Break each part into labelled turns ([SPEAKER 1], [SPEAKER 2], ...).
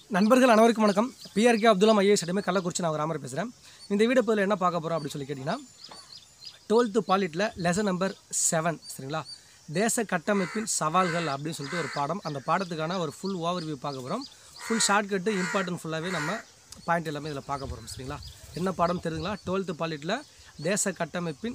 [SPEAKER 1] நண்பர்கள் அனைவருக்கும் வணக்கம் பிஆர்கே அப்துல்லாம் ஐஏஎஸ் அடைமே கள்ளக்குறிச்சி நான் ராமர் பேசுகிறேன் இந்த வீடியோ பதில் என்ன பார்க்க போகிறோம் அப்படின்னு சொல்லி கேட்டிங்கன்னா டுவெல்த்து பாலிட்டில் லெசன் நம்பர் செவன் சரிங்களா தேச கட்டமைப்பின் சவால்கள் அப்படின்னு சொல்லிட்டு ஒரு பாடம் அந்த பாடத்துக்கான ஒரு ஃபுல் ஓவர் வியூ பார்க்க போகிறோம் ஃபுல் ஷார்ட்கட்டு இம்பார்ட்டன்ட் ஃபுல்லாகவே நம்ம பாயிண்ட் எல்லாமே இதில் பார்க்க போகிறோம் சரிங்களா என்ன பாடம் தெரியுங்களா டுவெல்த்து பாலிட்டில் தேச கட்டமைப்பின்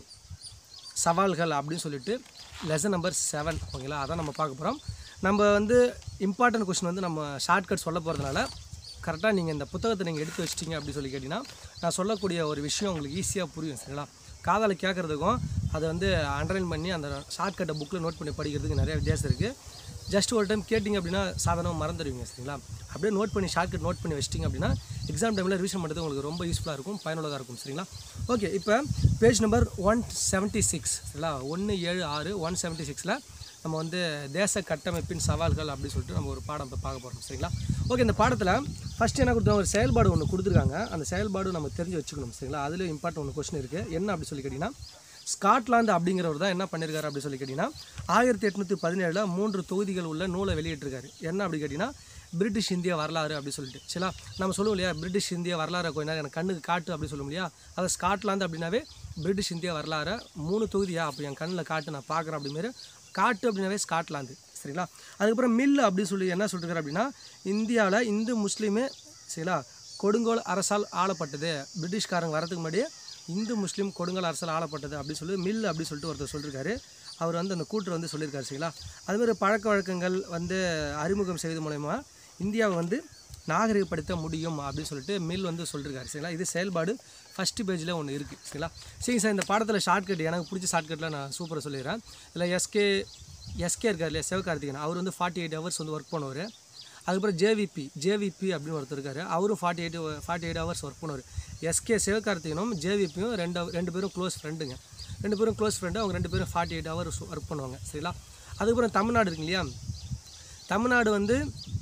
[SPEAKER 1] சவால்கள் அப்படின்னு சொல்லிட்டு லெசன் நம்பர் செவன் ஓகேங்களா அதான் நம்ம பார்க்க போகிறோம் நம்ம வந்து இம்பார்ட்டன்ட் கொஸ்டின் வந்து நம்ம ஷார்ட்கட் சொல்ல போகிறதுனால கரெக்டாக நீங்கள் இந்த புத்தகத்தை நீங்கள் எடுத்து வச்சிட்டீங்க அப்படின்னு சொல்லி கேட்டிங்கன்னா நான் சொல்லக்கூடிய ஒரு விஷயம் உங்களுக்கு ஈஸியாக புரியும் சரிங்களா காதால் கேட்குறதுக்கும் அதை வந்து அண்டர்லைன் பண்ணி அந்த ஷார்ட்கட்டை புக்கில் நோட் பண்ணி படிக்கிறதுக்கு நிறைய வித்தியாசம் இருக்குது ஜஸ்ட் ஒரு டைம் கேட்டிங்க அப்படின்னா சாதாரணமாக மறந்துடுவீங்க சரிங்களா அப்படியே நோட் பண்ணி ஷார்ட்கட் நோட் பண்ணி வச்சிட்டிங்க அப்படின்னா எக்ஸாம் டைமில் ரிவிஷன் பண்ணுறது உங்களுக்கு ரொம்ப யூஸ்ஃபுல்லாக இருக்கும் பயனுள்ளதாக இருக்கும் சரிங்களா ஓகே இப்போ page number one seventy six சரிங்களா ஒன்று ஏழு ஆறு ஒன் செவன்ட்டி சிக்ஸில் நம்ம வந்து தேச கட்டமைப்பின் சவால்கள் அப்படின்னு சொல்லிட்டு நம்ம ஒரு பாடம் இப்போ பார்க்க போகிறோம் சரிங்களா ஓகே இந்த பாடத்தில் ஃபஸ்ட்டு என்ன கொடுத்தாங்க ஒரு செயல்பாடு ஒன்று கொடுத்துருக்காங்க அந்த செயல்பாடு நம்ம தெரிஞ்சு வச்சுக்கணும் சரிங்களா அதில் இம்பார்ட்டன் ஒன்று கொஸ்டின் இருக்குது என்ன அப்படி சொல்லி கேட்டிங்கன்னா ஸ்காட்லாந்து அப்படிங்கிறவர் தான் என்ன பண்ணியிருக்காரு அப்படி சொல்லி கேட்டிங்கன்னா ஆயிரத்தி எட்நூற்றி பதினேழில் மூன்று தொகுதிகள் உள்ள நூலை வெளியிட்டிருக்காரு என்ன அப்படி கேட்டிங்கன்னா பிரிட்டிஷ் இந்திய வரலாறு அப்படி சொல்லிட்டு சரிங்களா நம்ம சொல்லுவோம் இல்லையா பிரிட்டிஷ் இந்திய வரலாறு கொஞ்ச நேரம் எனக்கு கண்ணுக்கு காட்டு அப்படி சொல்லுவோம் இல்லையா அதை ஸ்காட்லாந்து அப்படின்னாவே பிரிட்டிஷ் இந்திய வரலாறு மூணு தொகுதியா அப்போ என் கண்ணில் காட்டு நான் பார்க்குறேன் அப்படிமாரி காட்டு அப்படின்னாவே ஸ்காட்லாந்து சரிங்களா அதுக்கப்புறம் மில் அப்படின்னு சொல்லி என்ன சொல்லிருக்காரு அப்படின்னா இந்தியாவில் இந்து முஸ்லீமு சரிங்களா கொடுங்கோல் அரசால் ஆளப்பட்டது பிரிட்டிஷ்காரங்க வரதுக்கு முன்னாடியே இந்து முஸ்லீம் கொடுங்கோல் அரசால் ஆளப்பட்டது அப்படி சொல்லி மில் அப்படி சொல்லிட்டு ஒருத்தர் சொல்லியிருக்காரு அவர் வந்து அந்த கூற்று வந்து சொல்லியிருக்காரு சரிங்களா அதுமாதிரி பழக்க வழக்கங்கள் வந்து அறிமுகம் செய்வது மூலயமா இந்தியாவை வந்து நாகரிகப்படுத்த முடியும் அப்படின்னு சொல்லிட்டு மில் வந்து சொல்லியிருக்காரு சரிங்களா இது செயல்பாடு ஃபஸ்ட்டு பேஜில் ஒன்று இருக்குது சரிங்களா சரிங்க சார் இந்த பாடத்தில் ஷார்ட்கட் எனக்கு பிடிச்ச ஷார்ட்கட்டில் நான் சூப்பராக சொல்லிடுறேன் இல்லை எஸ்கே எஸ்கே இருக்கார் இல்லையா சிவகார்த்திகேயன் அவர் வந்து ஃபார்ட்டி எயிட் ஹவர்ஸ் வந்து ஒர்க் பண்ணுவார் அதுக்கப்புறம் ஜேவிபி ஜேவிபி அப்படின்னு ஒருத்தர் இருக்காரு அவரும் forty eight forty eight hours work பண்ணுவார் எஸ்கே சிவகார்த்திகனும் ஜேவிபியும் ரெண்டு ரெண்டு பேரும் க்ளோஸ் ஃப்ரெண்டுங்க ரெண்டு பேரும் க்ளோஸ் ஃப்ரெண்டு அவங்க ரெண்டு பேரும் ஃபார்ட்டி எயிட் ஹவர்ஸ் ஒர்க் பண்ணுவாங்க சரிங்களா அதுக்கப்புறம் தமிழ்நாடு இருக்கு இல்லையா தமிழ்நாடு வந்து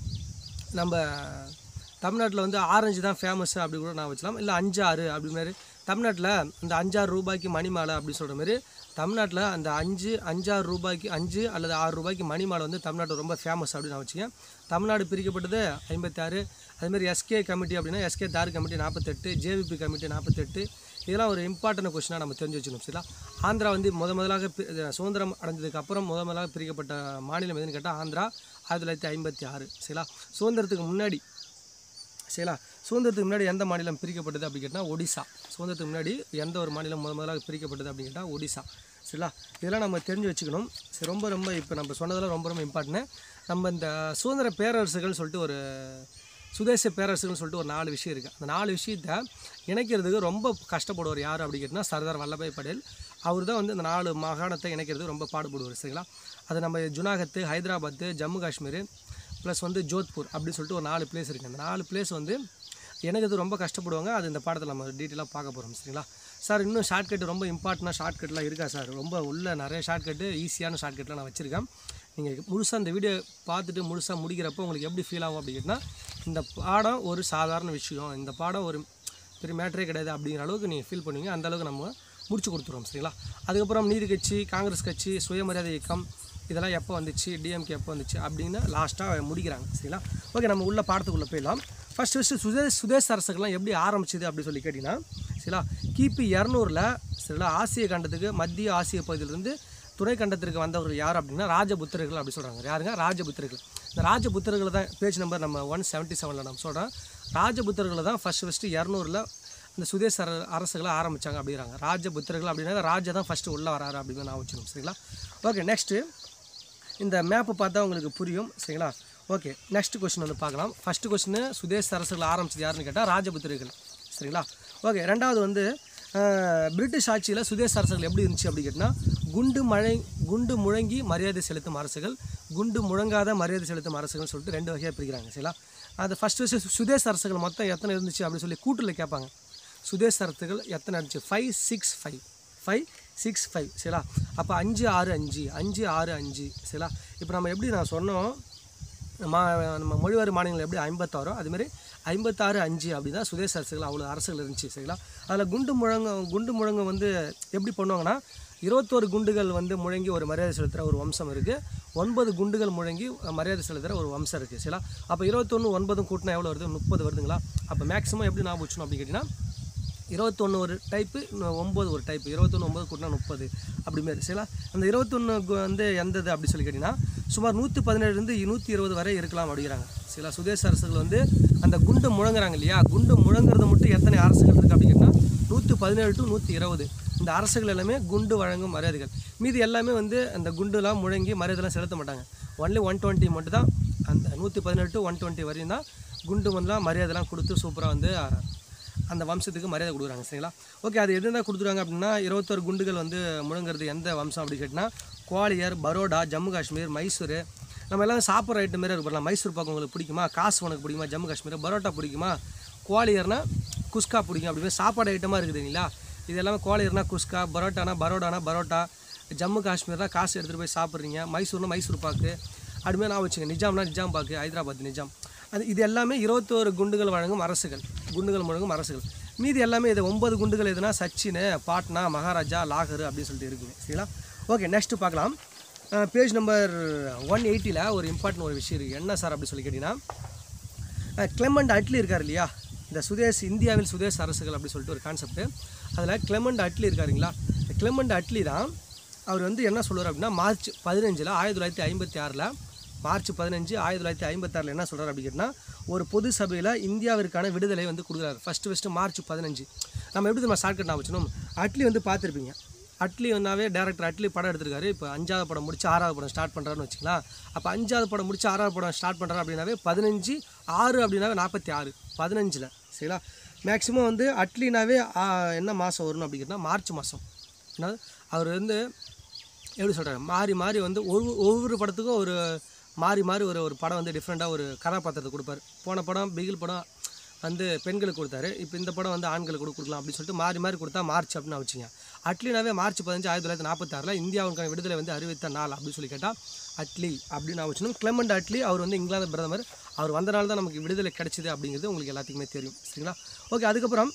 [SPEAKER 1] நம்ம தமிழ்நாட்டில் வந்து ஆரஞ்சு தான் ஃபேமஸ் அப்படி கூட நான் வச்சலாம் இல்லை அஞ்சாறு அப்படி மாதிரி தமிழ்நாட்டில் அந்த அஞ்சாறு ரூபாய்க்கு மணிமாலை அப்படி சொல்கிற மாதிரி தமிழ்நாட்டில் அந்த அஞ்சு அஞ்சாறு ரூபாய்க்கு அஞ்சு அல்லது ஆறு ரூபாய்க்கு மணிமாலை வந்து தமிழ்நாட்டில் ரொம்ப ஃபேமஸ் அப்படின்னு நான் வச்சுக்கேன் தமிழ்நாடு பிரிக்கப்பட்டது ஐம்பத்தாறு அதுமாரி எஸ்கே கமிட்டி அப்படின்னா எஸ்கே தார் கமிட்டி நாற்பத்தெட்டு ஜேவிபி கமிட்டி நாற்பத்தெட்டு இதெல்லாம் ஒரு இம்பார்ட்டன்ட் கொஸ்டினாக நம்ம தெரிஞ்சு வச்சுக்கணும் சரிங்களா ஆந்திரா வந்து முத முதலாக பி- இது சுதந்திரம் அடைஞ்சதுக்கு அப்புறம் முத முதலாக பிரிக்கப்பட்ட மாநிலம் எதுன்னு கேட்டால் ஆந்திரா ஆயிரத்தி தொள்ளாயிரத்தி ஐம்பத்தி ஆறு சரிங்களா சுதந்திரத்துக்கு முன்னாடி சரிங்களா சுதந்திரத்துக்கு முன்னாடி எந்த மாநிலம் பிரிக்கப்பட்டது அப்படி கேட்டால் ஒடிசா சுதந்திரத்துக்கு முன்னாடி எந்த ஒரு மாநிலம் முத முதலாக பிரிக்கப்பட்டது அப்படின்னு கேட்டால் ஒடிசா சரிங்களா இதெல்லாம் நம்ம தெரிஞ்சு வச்சுக்கணும் சரி ரொம்ப ரொம்ப இப்போ நம்ம சொன்னதெல்லாம் ரொம்ப ரொம்ப இம்பார்ட்டன்ட் நம்ம இந்த சுதந்திர பேரரசுகள் சொல்லிட்டு ஒரு சுதேச பேரரசுகள்னு சொல்லிட்டு ஒரு நாலு விஷயம் இருக்குது அந்த நாலு விஷயத்த இணைக்கிறதுக்கு ரொம்ப கஷ்டப்படுவார் யார் அப்படி கேட்டால் சர்தார் வல்லபாய் படேல் அவர் தான் வந்து இந்த நாலு மாகாணத்தை இணைக்கிறதுக்கு ரொம்ப பாடுபடுவார் சரிங்களா அது நம்ம ஜுனாகத்து ஹைதராபாத்து ஜம்மு காஷ்மீர் ப்ளஸ் வந்து ஜோத்பூர் அப்படின்னு சொல்லிட்டு ஒரு நாலு பிளேஸ் இருக்குது அந்த நாலு பிளேஸ் வந்து எனக்கு இது ரொம்ப கஷ்டப்படுவாங்க அது இந்த பாடத்தில் நம்ம டீட்டெயிலாக பார்க்க போகிறோம் சரிங்களா சார் இன்னும் ஷார்ட்கட் ரொம்ப இம்பார்ட்டண்டாக ஷார்ட்கட்லாம் இருக்கா சார் ரொம்ப உள்ள நிறைய ஷார்ட்கட்டு ஈஸியான ஷார்ட்கட்லாம் நான் வச்சுருக்கேன் நீங்கள் முழுசாக இந்த வீடியோ பார்த்துட்டு முழுசாக முடிக்கிறப்போ உங்களுக்கு எப்படி ஃபீல் ஆகும் அப்படி கேட்டால் இந்த பாடம் ஒரு சாதாரண விஷயம் இந்த பாடம் ஒரு பெரிய மேட்டரே கிடையாது அப்படிங்கிற அளவுக்கு நீங்கள் ஃபீல் பண்ணுவீங்க அந்த அளவுக்கு நம்ம முடிச்சு கொடுத்துருவோம் சரிங்களா அதுக்கப்புறம் நீதி கட்சி காங்கிரஸ் கட்சி சுயமரியாதை இயக்கம் இதெல்லாம் எப்போ வந்துச்சு டிஎம்கே எப்போ வந்துச்சு அப்படின்னு லாஸ்ட்டாக முடிக்கிறாங்க சரிங்களா ஓகே நம்ம உள்ள பாடத்துக்குள்ளே போயிடலாம் ஃபஸ்ட் ஃபஸ்ட்டு சுதேஷ் சுதேச அரசுகள்லாம் எப்படி ஆரம்பிச்சது அப்படி சொல்லி கேட்டிங்கன்னா சரிங்களா கிபி இரநூறுல சரிங்களா ஆசிய கண்டத்துக்கு மத்திய ஆசிய பகுதியிலிருந்து துணை கண்டத்திற்கு வந்தவர் யார் அப்படின்னா ராஜபுத்திரர்கள் அப்படி சொல்கிறாங்க யாருங்க ராஜபுத்திரர்கள் இந்த ராஜபுத்திரர்களை தான் பேஜ் நம்பர் நம்ம ஒன் செவன்ட்டி செவனில் நம்ம சொல்கிறோம் ராஜபுத்திரர்களை தான் ஃபஸ்ட்டு ஃபஸ்ட்டு இரநூறுல இந்த சுதேச அர- அரசுகளை ஆரம்பித்தாங்க அப்படிங்கிறாங்க ராஜபுத்திரர்கள் அப்படின்னா ராஜா தான் ஃபஸ்ட்டு உள்ளே வராரு அப்படின்னு நான் வச்சுக்கணும் சரிங்களா ஓகே நெக்ஸ்ட்டு இந்த மேப்பை பார்த்தா உங்களுக்கு புரியும் சரிங்களா ஓகே நெக்ஸ்ட் கொஸ்டின் வந்து பார்க்கலாம் ஃபஸ்ட்டு கொஸ்டின் சுதேச அரசுகள் ஆரம்பிச்சது யாருன்னு கேட்டால் ராஜபுத்திரர்கள் சரிங்களா ஓகே ரெண்டாவது வந்து அஹ், பிரிட்டிஷ் ஆட்சியில் சுதேச அரசுகள் எப்படி இருந்துச்சு அப்படி கேட்டால் குண்டு மழை குண்டு முழங்கி மரியாதை செலுத்தும் அரசுகள் குண்டு முழங்காத மரியாதை செலுத்தும் அரசுகள்னு சொல்லிட்டு ரெண்டு வகையாக பிரிக்கிறாங்க சரிங்களா அது ஃபஸ்ட்டு ஃபஸ்ட்டு சுதேச அரசுகள் மொத்தம் எத்தனை இருந்துச்சு அப்படின்னு சொல்லி கூட்டில் கேட்பாங்க சுதேச அரசுகள் எத்தனை இருந்துச்சு five six five five six five சரிங்களா அப்போ அஞ்சு ஆறு அஞ்சு அஞ்சு ஆறு அஞ்சு சரிங்களா இப்போ நம்ம எப்படி நான் சொன்னோம் மா நம்ம மொழிவாரி மாநிலங்கள் எப்படி ஐம்பத்தாறோ அதுமாரி ஐம்பத்தாறு அஞ்சு அப்படி தான் சுதேச அரசுகள் அவ்வளோ அரசுகள் இருந்துச்சு சரிங்களா அதில் குண்டு முழங்க குண்டு முழங்க வந்து எப்படி பண்ணுவாங்கன்னா இருபத்தோரு குண்டுகள் வந்து முழங்கி ஒரு மரியாதை செலுத்துகிற ஒரு வம்சம் இருக்குது ஒன்பது குண்டுகள் முழங்கி அஹ், மரியாதை செலுத்துகிற ஒரு வம்சம் இருக்குது சரிங்களா அப்போ இருபத்தொன்று ஒன்பதும் கூட்டினா எவ்வளோ வருது முப்பது வருதுங்களா அப்போ மேக்ஸிமம் எப்படி ஞாபகம் வச்சணும் அப்படின்னு கேட்டிங்கன்னா இருபத்தொன்று ஒரு டைப்பு ஒம்பது ஒரு டைப்பு இருபத்தொன்று ஒம்பது கூட்டினா முப்பது அப்படி மாரி சரிங்களா அந்த இருபத்தொன்று வந்து எந்தது அப்படி சொல்லி கேட்டிங்கன்னா சுமார் நூற்றி பதினேழுலேருந்து நூற்றி இருபது வரை இருக்கலாம் அப்படிங்கிறாங்க சரிங்களா சுதேச அரசுகள் வந்து அந்த குண்டு முழங்குறாங்க இல்லையா குண்டு முழங்குறது மட்டும் எத்தனை அரசுகள் இருக்குது அப்படின்னு கேட்டிங்கன்னா நூற்றி பதினேழு டு நூற்றி இருபது இந்த அரசுகள் எல்லாமே குண்டு வழங்கும் மரியாதைகள் மீதி எல்லாமே வந்து அந்த குண்டுலாம் முழங்கி மரியாதைலாம் செலுத்த மாட்டாங்க ஒன்லி ஒன் டுவெண்ட்டி மட்டும் தான் அந்த நூற்றி பதினேழு டு ஒன் டுவெண்ட்டி வரையும் தான் குண்டு வந்துலாம் மரியாதைலாம் கொடுத்து சூப்பராக வந்து அந்த வம்சத்துக்கு மரியாதை கொடுக்குறாங்க சரிங்களா ஓகே அது எது தான் கொடுத்துருக்காங்க அப்படின்னா இருபத்தொரு குண்டுகள் வந்து முழங்குறது எந்த வம்சம் அப்படி கேட்டினா குவாலியர் பரோடா ஜம்மு காஷ்மீர் மைசூர் நம்ம எல்லாம் சாப்பிட்ற ஐட்டம் மாரி இருக்கலாம் மைசூர் பாக்கு உங்களுக்கு பிடிக்குமா காசு உனக்கு பிடிக்குமா ஜம்மு காஷ்மீர் பரோட்டா பிடிக்குமா குவாலியர்னா குஸ்கா பிடிக்கும் அப்படி மாதிரி சாப்பாடு ஐட்டமாக இருக்குதுங்களா இது எல்லாமே குவாலியர்னா குஸ்கா பரோட்டானா பரோடானா பரோட்டா ஜம்மு காஷ்மீர்னா காசு எடுத்துகிட்டு போய் சாப்பிட்றீங்க மைசூர்னா மைசூர் பாக்கு அப்படிமே நான் வச்சுங்க நிஜாம்னா நிஜாம் பாக்கு ஹைதராபாத் நிஜாம் அது இது எல்லாமே இருபத்தோரு குண்டுகள் வழங்கும் அரசுகள் குண்டுகள் வழங்கும் அரசுகள் மீதி எல்லாமே இது ஒன்பது குண்டுகள் எதுனா சச்சின் பாட்னா மகாராஜா லாகர் அப்படின்னு சொல்லிட்டு இருக்குங்க சரிங்களா ஓகே நெக்ஸ்ட் பார்க்கலாம் பேஜ் நம்பர் ஒன் எயிட்டியில் ஒரு இம்பார்ட்டன்ட் ஒரு விஷயம் இருக்குது என்ன சார் அப்படி சொல்லி கேட்டிங்கன்னா கிளெமண்ட் அட்லி இருக்கார் இல்லையா இந்த சுதேஷ் இந்தியாவில் சுதேச அரசுகள் அப்படி சொல்லிட்டு ஒரு கான்செப்ட் அதில் கிளெமண்ட் அட்லி இருக்காருங்களா இந்த கிளெமண்ட் அட்லி தான் அவர் வந்து என்ன சொல்லுவார் அப்படின்னா மார்ச் பதினஞ்சில் ஆயிரத்தி தொள்ளாயிரத்தி ஐம்பத்தி ஆறில் மார்ச் பதினஞ்சு ஆயிரத்தி தொள்ளாயிரத்தி ஐம்பத்தாறில் என்ன சொல்கிறார் அப்படி கேட்டிங்கன்னா ஒரு பொது சபையில் இந்தியாவிற்கான விடுதலை வந்து கொடுக்குறாரு ஃபஸ்ட்டு ஃபஸ்ட்டு மார்ச் பதினஞ்சு நம்ம எப்படி நம்ம ஷார்ட்கட் நான் வச்சுனோம் அட்லி வந்து பார்த்துருப்பீங்க அட்லி வந்தாவே டேரக்டர் அட்லி படம் எடுத்திருக்காரு இப்போ அஞ்சாவது படம் முடிச்சு ஆறாவது படம் ஸ்டார்ட் பண்ணுறாருன்னு வச்சுக்கலாம் அப்போ அஞ்சாவது படம் முடிச்சு ஆறாவது படம் ஸ்டார்ட் பண்ணுறாரு அப்படின்னாவே பதினஞ்சு ஆறு அப்படின்னாவே நாற்பத்தி ஆறு பதினஞ்சில் சரிங்களா மேக்ஸிமம் வந்து அட்லினாவே ஆ, என்ன மாதம் வரணும் அப்படிங்கிறனா மார்ச் மாதம் என்னது அவர் வந்து எப்படி சொல்கிறாங்க மாறி மாறி வந்து ஒரு ஒவ்வொரு படத்துக்கும் ஒரு மாறி மாறி ஒரு ஒரு படம் வந்து டிஃப்ரெண்ட்டாக ஒரு கதாபாத்திரத்தை கொடுப்பார் போன படம் பிகில் படம் வந்து பெண்களுக்கு கொடுத்தாரு இப்போ இந்த படம் வந்து ஆண்களுக்கு கூட கொடுக்கலாம் அப்படின்னு சொல்லிட்டு மாறி மாறி கொடுத்தா மார்ச் அப்படின்னு வச்சுங்க அட்லினாவே மார்ச் பதினஞ்சு ஆயிரத்தி தொள்ளாயிரத்தி நாற்பத்தாறில் இந்தியாவுக்கான விடுதலை வந்து அறிவித்த நாள் அப்படின்னு சொல்லி கேட்டால் அட்லி அப்படின்னு வச்சுக்கணும் கிளமண்ட் அட்லி அவர் வந்து இங்கிலாந்து பிரதமர் அவர் வந்த நாள் தான் நமக்கு விடுதலை கிடைச்சிது அப்படிங்கிறது உங்களுக்கு எல்லாத்துக்குமே தெரியும் சரிங்களா ஓகே அதுக்கப்புறம்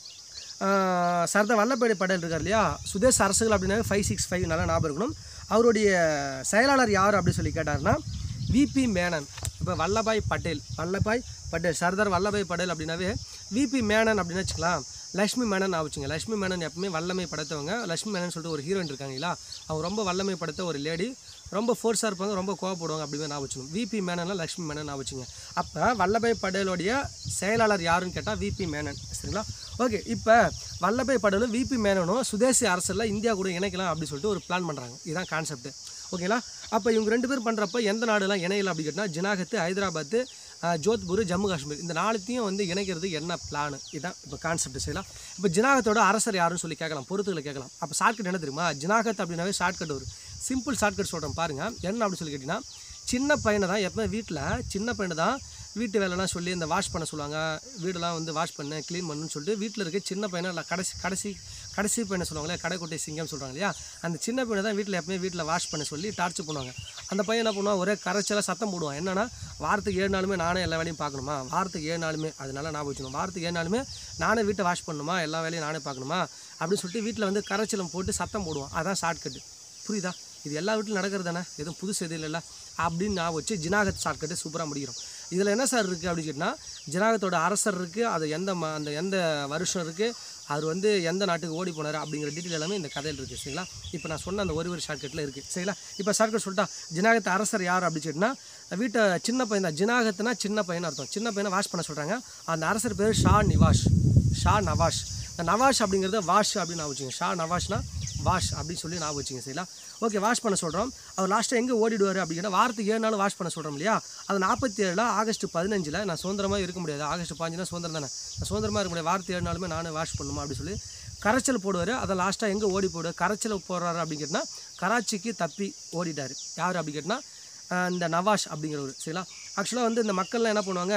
[SPEAKER 1] ஆஹ் சர்தார் வல்லபாய் பட்டேல் இருக்கார் இல்லையா சுதேச அரசுகள் அப்படின்னாவே ஃபைவ் சிக்ஸ் ஃபைவ் நல்லா ஞாபகம் இருக்கணும் அவருடைய செயலாளர் யார் அப்படி சொல்லி கேட்டாருன்னா விபி மேனன் இப்போ வல்லபாய் பட்டேல் வல்லபாய் பட்டேல் சர்தார் வல்லபாய் பட்டேல் அப்படின்னாவே விபி மேனன் அப்படின்னு வச்சுக்கலாம் லக்ஷ்மி மேனன் ஆச்சுங்க லக்ஷ்மி மேனன் எப்பவுமே வல்லமை படைத்தவங்க லக்ஷ்மி மேனன் சொல்லிட்டு ஒரு ஹீரோயின் இருக்காங்களா அவங்க ரொம்ப வல்லமை படைத்த ஒரு லேடி ரொம்ப ஃபோர்ஸாக இருப்பாங்க ரொம்ப கோவப்படுவாங்க அப்படி நான் வச்சுக்கணும் விபி மேனன்லாம் லக்ஷ்மி மேனன் நான் வச்சுங்க அப்போ வல்லபாய் பட்டேலுடைய செயலாளர் யாருன்னு கேட்டால் விபி மேனன் சரிங்களா ஓகே இப்போ வல்லபாய் பட்டேலும் விபி மேனனும் சுதேசி அரசில் இந்தியா கூட இணைக்கலாம் அப்படி சொல்லிட்டு ஒரு பிளான் பண்ணுறாங்க இதுதான் கான்செப்ட் ஓகேங்களா அப்போ இவங்க ரெண்டு பேரும் பண்ணுறப்ப எந்த நாடுலாம் இணையலாம் அப்படி கேட்டால் ஜினாகத்து ஹைதராபாத்து ஆஹ், ஜோத்பூர் ஜம்மு காஷ்மீர் இந்த நாலுத்தையும் வந்து இணைக்கிறது என்ன பிளான் இதுதான் இப்போ கான்செப்ட் செய்யலாம் இப்போ ஜினாகத்தோட அரசர் யாருன்னு சொல்லி கேட்கலாம் பொறுத்துக்களை கேட்கலாம் அப்போ ஷார்ட்கட் என்ன தெரியுமா ஜினாகத் அப்படின்னாவே ஷார்ட்கட் வரும் சிம்பிள் ஷார்ட்கட் சொல்கிறேன் பாருங்கள் என்ன அப்படி சொல்லி கேட்டிங்கன்னா சின்ன பையனை தான் எப்போ வீட்டில் சின்ன பையனை தான் வீட்டு வேலைலாம் சொல்லி இந்த வாஷ் பண்ண சொல்லுவாங்க வீடெல்லாம் வந்து வாஷ் பண்ணு க்ளீன் பண்ணுன்னு சொல்லிட்டு வீட்டில் இருக்க சின்ன பையனை இல்லை கடைசி கடைசி கடைசி பையனை சொல்லுவாங்களே கடைக்குட்டை சிங்கம் சொல்கிறாங்க இல்லையா அந்த சின்ன பையனை தான் வீட்டில் எப்பவுமே வீட்டில் வாஷ் பண்ண சொல்லி டார்ச்சர் பண்ணுவாங்க அந்த பையன் என்ன பண்ணுவான் ஒரே கரைச்சலாக சத்தம் போடுவான் என்னன்னா வாரத்துக்கு ஏழு நாளுமே நானே எல்லா வேலையும் பார்க்கணுமா வாரத்துக்கு ஏழு நாளுமே அதனால நான் வச்சுக்கணும் வாரத்துக்கு ஏழு நாளுமே நானே வீட்டை வாஷ் பண்ணணுமா எல்லா வேலையும் நானே பார்க்கணுமா அப்படின்னு சொல்லிட்டு வீட்டில் வந்து கரைச்சலம் போட்டு சத்தம் போடுவான் அதான் ஷார்ட்கட்டு புரியுதா இது எல்லா வீட்டிலும் நடக்கிறது தானே எதுவும் புதுசு எதுவும் இல்லைல்ல அப்படின்னு நான் வச்சு ஜினாகத் ஷார்ட்கட்டு சூப்பராக முடிக்கிறோம் இதில் என்ன சார் இருக்குது அப்படின்னு கேட்டால் ஜினாகத்தோட அரசர் இருக்குது அது எந்த ம அந்த எந்த வருஷம் இருக்குது அவர் வந்து எந்த நாட்டுக்கு ஓடி போனார் அப்படிங்கிற டீட்டெயில் எல்லாமே இந்த கதையில் இருக்குது சரிங்களா இப்போ நான் சொன்ன அந்த ஒரு ஒரு ஷார்ட்கட்டில் இருக்குது சரிங்களா இப்போ ஷார்ட்கட் சொல்லிட்டா ஜினாகத் அரசர் யார் அப்படின்னு கேட்டினா வீட்டை சின்ன பையன் தான் ஜினாகத்னா சின்ன பையன் அர்த்தம் சின்ன பையனை வாஷ் பண்ண சொல்கிறாங்க அந்த அரசர் பேர் ஷா நிவாஷ் ஷா நவாஷ் இந்த நவாஷ் அப்படிங்கிறத வாஷ் அப்படின்னு நான் வச்சுங்க ஷா நவாஷ்னா வாஷ் அப்படின்னு சொல்லி நான் வச்சுங்க சரிங்களா ஓகே வாஷ் பண்ண சொல்கிறோம் அவர் லாஸ்ட்டாக எங்கே ஓடிடுவார் அப்படிங்கிற வாரத்துக்கு ஏழு நாள் வாஷ் பண்ண சொல்கிறோம் இல்லையா அது நாற்பத்தி ஏழில் ஆகஸ்ட் பதினஞ்சில் நான் சுதந்திரமாக இருக்க முடியாது ஆகஸ்ட் பாஞ்சுனா சுதந்திரம் தானே நான் சுதந்திரமாக இருக்க முடியாது வாரத்துக்கு ஏழு நாளுமே நானே வாஷ் பண்ணுமா அப்படின்னு சொல்லி கரைச்சல் போடுவார் அதை லாஸ்ட்டாக எங்கே ஓடி போடுவார் கரைச்சல் போடுறாரு அப்படின்னு கேட்டால் கராச்சிக்கு தப்பி ஓடிட்டார் யார் அப்படி கேட்டால் இந்த நவாஷ் அப்படிங்கிறவர் சரிங்களா ஆக்சுவலாக வந்து இந்த மக்கள்லாம் என்ன பண்ணுவாங்க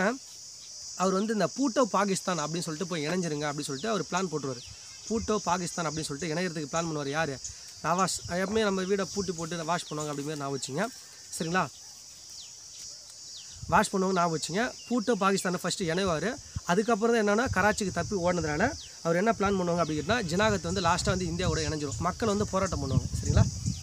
[SPEAKER 1] அவர் வந்து இந்த பூட்டோ பாகிஸ்தான் அப்படின்னு சொல்லிட்டு போய் இணைஞ்சிருங்க அப்படின்னு சொல்லிட்டு அவர் பிளான் போட்டுருவார் பூட்டோ பாகிஸ்தான் அப்படின்னு சொல்லிட்டு இணையறதுக்கு பிளான் பண்ணுவார் யார் நவாஸ் எப்பவுமே நம்ம வீடை பூட்டி போட்டு வாஷ் பண்ணுவாங்க அப்படிங்கிற நான் வச்சுங்க சரிங்களா வாஷ் பண்ணுவாங்க நான் வச்சுங்க பூட்டோ பாகிஸ்தானை ஃபஸ்ட்டு இணைவார் அதுக்கப்புறம் தான் என்னன்னா கராச்சிக்கு தப்பி ஓடினதுனால அவர் என்ன பிளான் பண்ணுவாங்க அப்படின்னா ஜினாகத் வந்து லாஸ்ட்டாக வந்து இந்தியாவோட இணைஞ்சிரும் மக்கள் வந்து போராட்டம் பண்ணுவாங்க சரிங்களா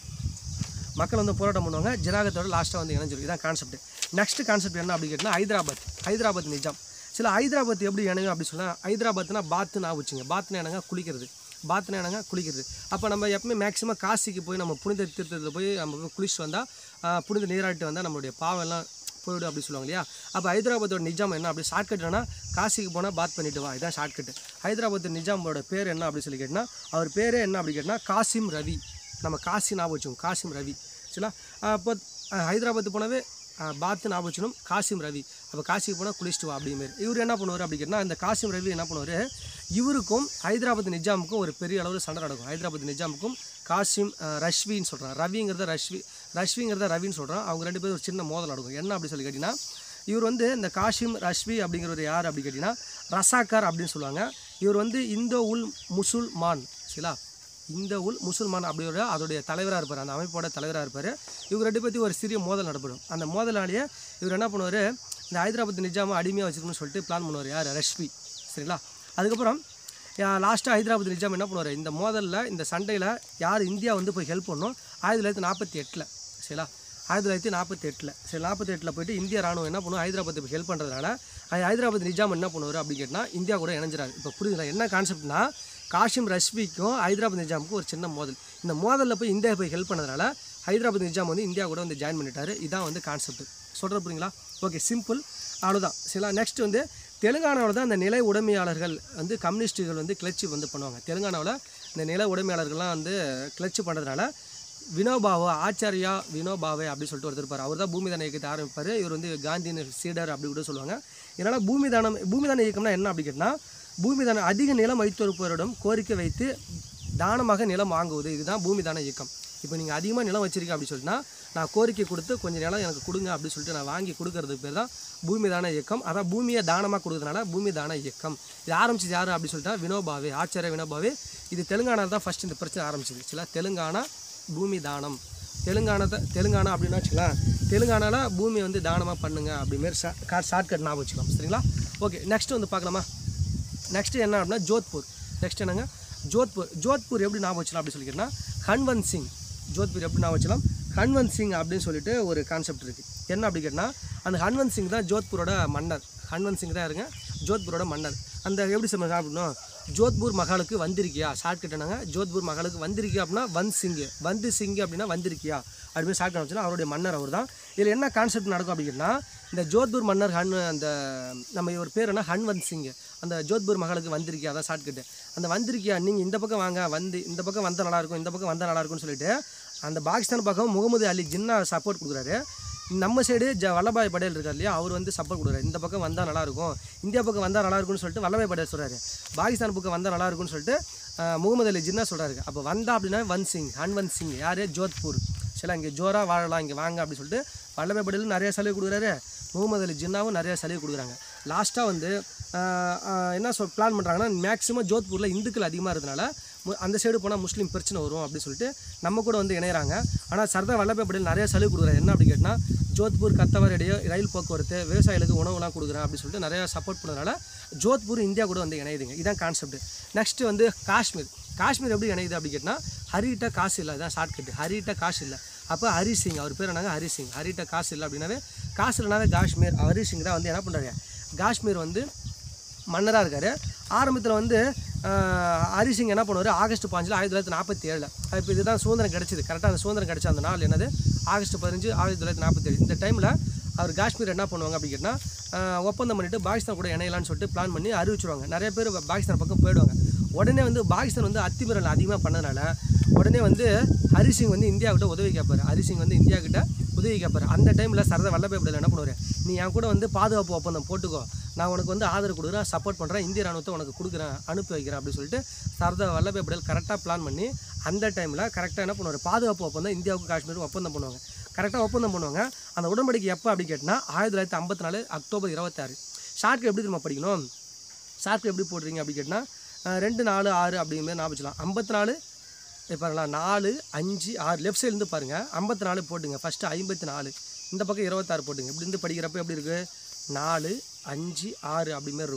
[SPEAKER 1] மக்கள் வந்து போராட்டம் பண்ணுவாங்க ஜினாகத்தோட லாஸ்ட்டாக வந்து இணைஞ்சிரும் இதான் கான்செப்ட் நெக்ஸ்ட் கான்செப்ட் என்ன அப்படி கேட்டால் ஹைதராபாத் ஹைதராபாத் நிஜாம் சில ஹைதராபாத் எப்படி இணையும் அப்படி சொன்னால் ஹைதராபாத்னா பாத்து நான் வச்சுங்க பாத்துனா என்னங்க குளிக்கிறது பாத்துனா என்னங்க குளிக்கிறது அப்போ நம்ம எப்பவுமே மேக்ஸிமம் காசிக்கு போய் நம்ம புனித தீர்த்தத்தில் போய் நம்ம போய் குளிச்சுட்டு வந்தால் புனித நீராட்டு வந்தால் நம்மளுடைய பாவம் எல்லாம் போயிடும் அப்படி சொல்லுவாங்க இல்லையா அப்போ ஹைதராபாத்தோட நிஜாம் என்ன அப்படி ஷார்ட்கட் என்ன காசிக்கு போனால் பாத் பண்ணிட்டு வா இதான் ஷார்ட்கட் ஹைதராபாத் நிஜாமோட பேர் என்ன அப்படி சொல்லி கேட்டால் அவர் பேரே என்ன அப்படி கேட்டால் காசிம் ரவி நம்ம காசி ஞாபகம் வச்சோம் காசிம் ரவி சரிங்களா அப்போ அஹ், ஹைதராபாத் போனவே அஹ், பாத்து ஞாபகம் வச்சணும் காசிம் ரவி அப்போ காசிக்கு போனால் குளிச்சுட்டு வா அப்படிமாரி இவர் என்ன பண்ணுவார் அப்படி கேட்டால் இந்த காசிம் ரவி என்ன பண்ணுவார் இவருக்கும் ஹைதராபாத் நிஜாமுக்கும் ஒரு பெரிய அளவில் சண்டை நடக்கும் ஹைதராபாத் நிஜாமுக்கும் காசிம் அஹ், ரஷ்வின்னு சொல்கிறான் ரவிங்கிறத ரஷ்வி ரஷ்விங்கிறத ரவின்னு சொல்கிறான் அவங்க ரெண்டு பேரும் ஒரு சின்ன மோதல் நடக்கும் என்ன அப்படி சொல்லி கேட்டிங்கன்னா இவர் வந்து இந்த காஷிம் ரஷ்வி அப்படிங்கிறவர் யார் அப்படி கேட்டிங்கன்னா ரசாக்கார் அப்படின்னு சொல்லுவாங்க இவர் வந்து இந்தோ உல் முசுல்மான் சரிங்களா இந்த உல் முசுல்மான் அப்படி ஒரு அதோடைய தலைவராக இருப்பார் அந்த அமைப்போட தலைவராக இருப்பார் இவங்க ரெண்டு பேர்த்தையும் ஒரு சிறிய மோதல் நடைபெறும் அந்த மோதலாலேயே இவர் என்ன பண்ணுவார் இந்த ஹைதராபாத் நிஜாமை அடிமையாக வச்சுக்கணும்னு சொல்லிட்டு பிளான் பண்ணுவார் யார் ரஷ்வி சரிங்களா அதுக்கப்புறம் லாஸ்ட்டாக ஹைதராபாத் நிஜாம் என்ன பண்ணுவார் இந்த மோதலில் இந்த சண்டையில் யார் இந்தியா வந்து போய் ஹெல்ப் பண்ணணும் ஆயிரத்தி தொள்ளாயிரத்தி நாற்பத்தி எட்டில் சரிங்களா ஆயிரத்தி தொள்ளாயிரத்தி நாற்பத்தி எட்டில் சரி நாற்பத்தி எட்டில் போயிட்டு இந்திய ராணுவம் என்ன பண்ணும் ஹைதராபாத் போய் ஹெல்ப் பண்ணுறதுனால ஹைதராபாத் நிஜாம் என்ன பண்ணுவார் அப்படின்னு கேட்டால் இந்தியா கூட இணைஞ்சிறாரு இப்போ புரியுதுங்களா என்ன கான்செப்ட்னா காஷிம் ரஷ்விக்கும் ஹைதராபாத் நிஜாமுக்கும் ஒரு சின்ன மோதல் இந்த மோதலில் போய் இந்தியா போய் ஹெல்ப் பண்ணதுனால ஹைதராபாத் நிஜாம் வந்து இந்தியா கூட வந்து ஜாயின் பண்ணிட்டாரு இதான் வந்து கான்செப்ட் சொல்கிற புரியுங்களா ஓகே சிம்பிள் அவ்வளோதான் சரிங்களா நெக்ஸ்ட் வந்து தெலுங்கானாவில் தான் அந்த நில உடைமையாளர்கள் வந்து கம்யூனிஸ்ட்டுகள் வந்து கிளர்ச்சி வந்து பண்ணுவாங்க தெலுங்கானாவில் இந்த நில உடைமையாளர்கள்லாம் வந்து கிளர்ச்சி பண்ணுறதுனால வினோபாவோ ஆச்சாரியா வினோபாவே அப்படின்னு சொல்லிட்டு ஒருத்தர் இருப்பார் அவர் தான் பூமிதான இயக்கத்தை ஆரம்பிப்பார் இவர் வந்து காந்தியின் சீடர் அப்படி கூட சொல்லுவாங்க இதனால் பூமிதானம் பூமிதான இயக்கம்னா என்ன அப்படி கேட்டால் பூமிதானம் அதிக நிலம் வைத்திருப்பவரிடம் கோரிக்கை வைத்து தானமாக நிலம் வாங்குவது இதுதான் பூமிதான இயக்கம் இப்போ நீங்கள் அதிகமாக நிலம் வச்சிருக்கீங்க அப்படி சொல்லிட்டுனா நான் கோரிக்கை கொடுத்து கொஞ்சம் நிலம் எனக்கு கொடுங்க அப்படின்னு சொல்லிட்டு நான் வாங்கி கொடுக்கறதுக்கு பேர் தான் பூமிதான இயக்கம் அதான் பூமியை தானமாக கொடுக்கறதுனால பூமிதான இயக்கம் இது ஆரம்பிச்சது யார் அப்படி சொல்லிட்டா வினோபாவே ஆச்சாரிய வினோபாவே இது தெலுங்கானா தான் ஃபஸ்ட் இந்த பிரச்சனை ஆரம்பிச்சது சரிங்களா தெலுங்கானா பூமி தானம் தெலுங்கானத்தை தெலுங்கானா அப்படின்னா வச்சுக்கலாம் தெலுங்கானால பூமி வந்து தானமாக பண்ணுங்க அப்படிமாரி ஷார்ட்கட் ஞாபகம் வச்சுக்கலாம் சரிங்களா ஓகே நெக்ஸ்ட் வந்து பார்க்கலாமா நெக்ஸ்ட் என்ன அப்படின்னா ஜோத்பூர் நெக்ஸ்ட் என்னங்க ஜோத்பூர் ஜோத்பூர் எப்படி ஞாபகம் வச்சலாம் அப்படி சொல்லிக்கிறேன்னா ஹன்வந்த் சிங் ஜோத்பூர் எப்படி ஞாபகம் வச்சலாம் ஹன்வந்த் சிங் அப்படின்னு சொல்லிட்டு ஒரு கான்செப்ட் இருக்குது என்ன அப்படி கேட்டால் அந்த ஹன்வந்த் சிங் தான் ஜோத்பூரோட மன்னர் ஹன்வந்த் சிங் தான் இருங்க ஜோத்பூரோட மன்னர் அந்த எப்படி சொல்ல சாப்பிடணும் ஜோத்பூர் மகாலுக்கு வந்திருக்கியா ஷார்ட்கட் என்னங்க ஜோத்பூர் மகாலுக்கு வந்திருக்கியா அப்படின்னா வந்த் சிங் வந்து சிங் அப்படின்னா வந்திருக்கியா அப்படின்னு ஷார்ட்கட் வச்சுன்னா அவருடைய மன்னர் அவர் தான் இதில் என்ன கான்செப்ட் நடக்கும் அப்படின்னா இந்த ஜோத்பூர் மன்னர் ஹன் அந்த நம்ம ஒரு பேர் என்ன ஹன்வந்த் சிங் அந்த ஜோத்பூர் மகளுக்கு வந்திருக்கியா அதான் ஷார்ட்கட்டு அந்த வந்திருக்கியா நீங்கள் இந்த பக்கம் வாங்க வந்து இந்த பக்கம் வந்தால் நல்லாயிருக்கும் இந்த பக்கம் வந்தால் நல்லாயிருக்கும்னு சொல்லிட்டு அந்த பாகிஸ்தான் பக்கம் முகமது அலி ஜின்னா சப்போர்ட் கொடுக்குறாரு நம்ம சைடு ஜ வல்லபாய் படேல் இருக்கார் இல்லையா அவர் வந்து சப்போர்ட் கொடுக்குறாரு இந்த பக்கம் வந்தால் நல்லாயிருக்கும் இந்தியா பக்கம் வந்தால் நல்லாயிருக்கும்னு சொல்லிட்டு வல்லபாய் படேல் சொல்கிறாரு பாகிஸ்தான் பக்கம் வந்தால் நல்லாயிருக்கும்னு சொல்லிட்டு அஹ், முகமது அலி ஜின்னா சொல்கிறாரு அப்போ வந்தா அப்படின்னா வந்த் சிங் ஹன்வந்த் சிங் யார் ஜோத்பூர் சரி இங்கே ஜோராக வாழலாம் இங்கே வாங்க அப்படின்னு சொல்லிட்டு வல்லபாய் படேலும் நிறைய சலுகை கொடுக்குறாரு முகமது அலி ஜின்னாவும் நிறைய சலுகை கொடுக்குறாங்க லாஸ்ட்டாக வந்து ஆஹ், ஆஹ், என்ன சொல் பிளான் பண்ணுறாங்கன்னா மேக்ஸிமம் ஜோத்பூரில் இந்துக்கள் அதிகமாக இருந்தனால மு- அந்த சைடு போனால் முஸ்லீம் பிரச்சனை வரும் அப்படின்னு சொல்லிட்டு நம்ம கூட வந்து இணையறாங்க ஆனால் சர்தார் வல்லபாய் படேல் நிறைய சலுகை கொடுக்குறாரு என்ன அப்படி கேட்டால் ஜோத்பூர் கத்தவர் இடையே ரயில் போக்குவரத்து விவசாயிகளுக்கு உணவுலாம் கொடுக்குறேன் அப்படின்னு சொல்லிட்டு நிறைய சப்போர்ட் பண்ணதுனால ஜோத்பூர் இந்தியா கூட வந்து இணையுதுங்க இதான் கான்செப்ட் நெக்ஸ்ட் வந்து காஷ்மீர் காஷ்மீர் எப்படி இணையுது அப்படி கேட்டால் ஹரிட்ட காசு இல்லை இதான் ஷார்ட்கட் ஹரிட்ட காசு இல்லை அப்போ ஹரி சிங் அவர் பேர் என்னங்க ஹரி சிங் ஹரிட்ட காசு இல்லை அப்படின்னாவே காசு இல்லைனாவே காஷ்மீர் ஹரி சிங் தான் வந்து என்ன பண்ணுறாரு காஷ்மீர் வந்து மன்னராக இருக்கார் ஆரம்பத்தில் வந்து ஆஹ், ஹரி சிங் என்ன பண்ணுவார் ஆகஸ்ட் பாஞ்சில் ஆயிரத்தி தொள்ளாயிரத்தி நாற்பத்தி ஏழில் இப்போ இதுதான் சுதந்திரம் கிடச்சிது கரெக்டாக அந்த சுதந்திரம் கிடச்ச அந்த நாள் என்னது ஆகஸ்ட் பதினஞ்சு ஆயிரத்தி தொள்ளாயிரத்தி நாற்பத்தி ஏழு இந்த டைமில் அவர் காஷ்மீர் என்ன பண்ணுவாங்க அப்படி கேட்டால் ஒப்பந்தம் பண்ணிட்டு பாகிஸ்தான் கூட இணையலாம்னு சொல்லிட்டு பிளான் பண்ணி அறிவிச்சிருவாங்க நிறைய பேர் பாகிஸ்தான் பக்கம் போயிடுவாங்க உடனே வந்து பாகிஸ்தான் வந்து அத்துமீறல் அதிகமாக பண்ணதுனால உடனே வந்து ஹரி சிங் வந்து இந்தியா கிட்ட உதவி கேட்பாரு ஹரி சிங் வந்து இந்தியா கிட்ட உதவி கேட்பாரு அந்த டைமில் சரதா வல்லபாய் படேல் என்ன பண்ணுவார் நீ என் கூட வந்து பாதுகாப்பு ஒப்பந்தம் போட்டுக்கோ நான் உனக்கு வந்து ஆதரவு கொடுக்குறேன் சப்போர்ட் பண்ணுறேன் இந்திய ராணுவத்தை உனக்கு கொடுக்குறேன் அனுப்பி வைக்கிறேன் அப்படின்னு சொல்லிட்டு சர்தார் வல்லபாய் படேல் கரெக்டாக பிளான் பண்ணி அந்த டைமில் கரெக்டாக என்ன பண்ணுவார் பாதுகாப்பு ஒப்பந்தம் இந்தியாவுக்கும் காஷ்மீருக்கும் ஒப்பந்தம் பண்ணுவாங்க கரெக்டாக ஒப்பந்தம் பண்ணுவாங்க அந்த உடன்படிக்கை எப்போ அப்படி கேட்டால் ஆயிரத்தி தொள்ளாயிரத்தி ஐம்பத்தி நாலு அக்டோபர் இருபத்தாறு ஷார்ட்க்கு எப்படி திரும்ப படிக்கணும் ஷார்ட்க்கு எப்படி போடுறீங்க அப்படி கேட்டால் ரெண்டு நாலு ஆறு அப்படிங்கிற ஞாபகம் வச்சுக்கலாம் ஐம்பத்தி நாலு பாருங்களா நாலு அஞ்சு ஆறு லெஃப்ட் சைட்லேருந்து பாருங்கள் ஐம்பத்தி நாலு போட்டுங்க ஃபஸ்ட்டு ஐம்பத்தி நாலு இந்த பக்கம் இருபத்தாறு போட்டுங்க இப்படி இருந்து படிக்கிறப்ப எப்படி இருக்குது நாலு அஞ்சு ஆறு அப்படி மாதிரி இருக்கும்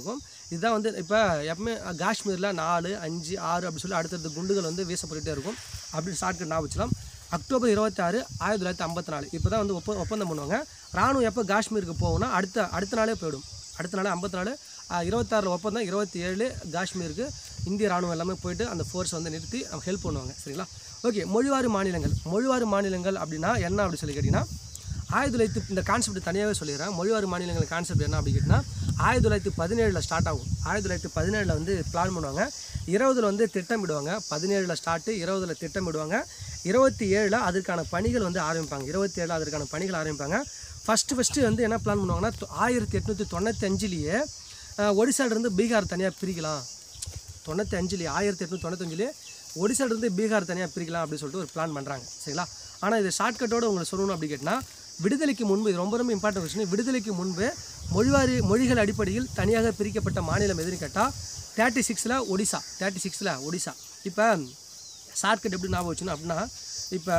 [SPEAKER 1] இதுதான் வந்து இப்போ எப்பவுமே காஷ்மீரில் நாலு அஞ்சு ஆறு அப்படி சொல்லி அடுத்தடுத்த குண்டுகள் வந்து வீசப்பட்டுட்டே இருக்கும் அப்படி ஷார்ட்கட் ஞாபகம் வச்சுக்கலாம் அக்டோபர் இருபத்தாறு ஆயிரத்தி தொள்ளாயிரத்தி ஐம்பத்தி நாலு இப்போ தான் வந்து ஒப்ப ஒப்பந்தம் பண்ணுவாங்க ராணுவம் எப்போ காஷ்மீருக்கு போகும்னா அடுத்த அடுத்த நாளே போயிடும் அடுத்த நாள் ஐம்பத்தி நாலு இருபத்தாறில் ஒப்பந்தம் இருபத்தி ஏழு காஷ்மீருக்கு இந்திய ராணுவம் எல்லாமே போயிட்டு அந்த ஃபோர்ஸ் வந்து நிறுத்தி ஹெல்ப் பண்ணுவாங்க சரிங்களா ஓகே மொழிவாரி மாநிலங்கள் மொழிவாரி மாநிலங்கள் அப்படின்னா என்ன அப்படி சொல்லி கேட்டிங்கன்னா ஆயிரத்தி தொள்ளாயிரத்தி இந்த கான்செப்ட் தனியாகவே சொல்லிடுறேன் மொழிவாரி மாநிலங்கள் கான்செப்ட் என்ன அப்படி கேட்டிங்கன்னா ஆயிரத்தி தொள்ளாயிரத்தி பதினேழில் ஸ்டார்ட் ஆகும் ஆயிரத்தி தொள்ளாயிரத்தி பதினேழில் வந்து பிளான் பண்ணுவாங்க இருபதுல வந்து திட்டமிடுவாங்க பதினேழில் ஸ்டார்ட்டு இருபதுல திட்டமிடுவாங்க இருபத்தி ஏழில் அதற்கான பணிகள் வந்து ஆரம்பிப்பாங்க இருபத்தி ஏழில் அதற்கான பணிகள் ஆரம்பிப்பாங்க ஃபஸ்ட்டு ஃபஸ்ட்டு வந்து என்ன பிளான் பண்ணுவாங்கன்னா தொ- ஆயிரத்தி எட்நூற்றி தொண்ணூற்றி அஞ்சுலேயே ஒடிசாலேருந்து பீகார் தனியாக பிரிக்கலாம் தொண்ணூற்றி அஞ்சுலேயே ஆயிரத்தி எட்நூற்றி தொண்ணூத்தஞ்சுலேயே ஒடிசாலேருந்து பீகார் தனியாக பிரிக்கலாம் அப்படின்னு சொல்லிட்டு ஒரு பிளான் பண்ணுறாங்க சரிங்களா ஆனால் இது ஷார்ட்கட்டோட உங்களுக்கு சொல்லணும் அப்படி கேட்டினா விடுதலைக்கு முன்பு இது ரொம்ப ரொம்ப இம்பார்ட்டன்ட் விஷயம் விடுதலைக்கு முன்பு மொழிவாரி மொழிகள் அடிப்படையில் தனியாக பிரிக்கப்பட்ட மாநிலம் எதுன்னு கேட்டால் தேர்ட்டி சிக்ஸில் ஒடிசா தேர்ட்டி சிக்ஸில் ஒடிசா இப்போ ஷார்ட்கட் எப்படி ஞாபகம் வச்சுன்னா அப்படின்னா இப்போ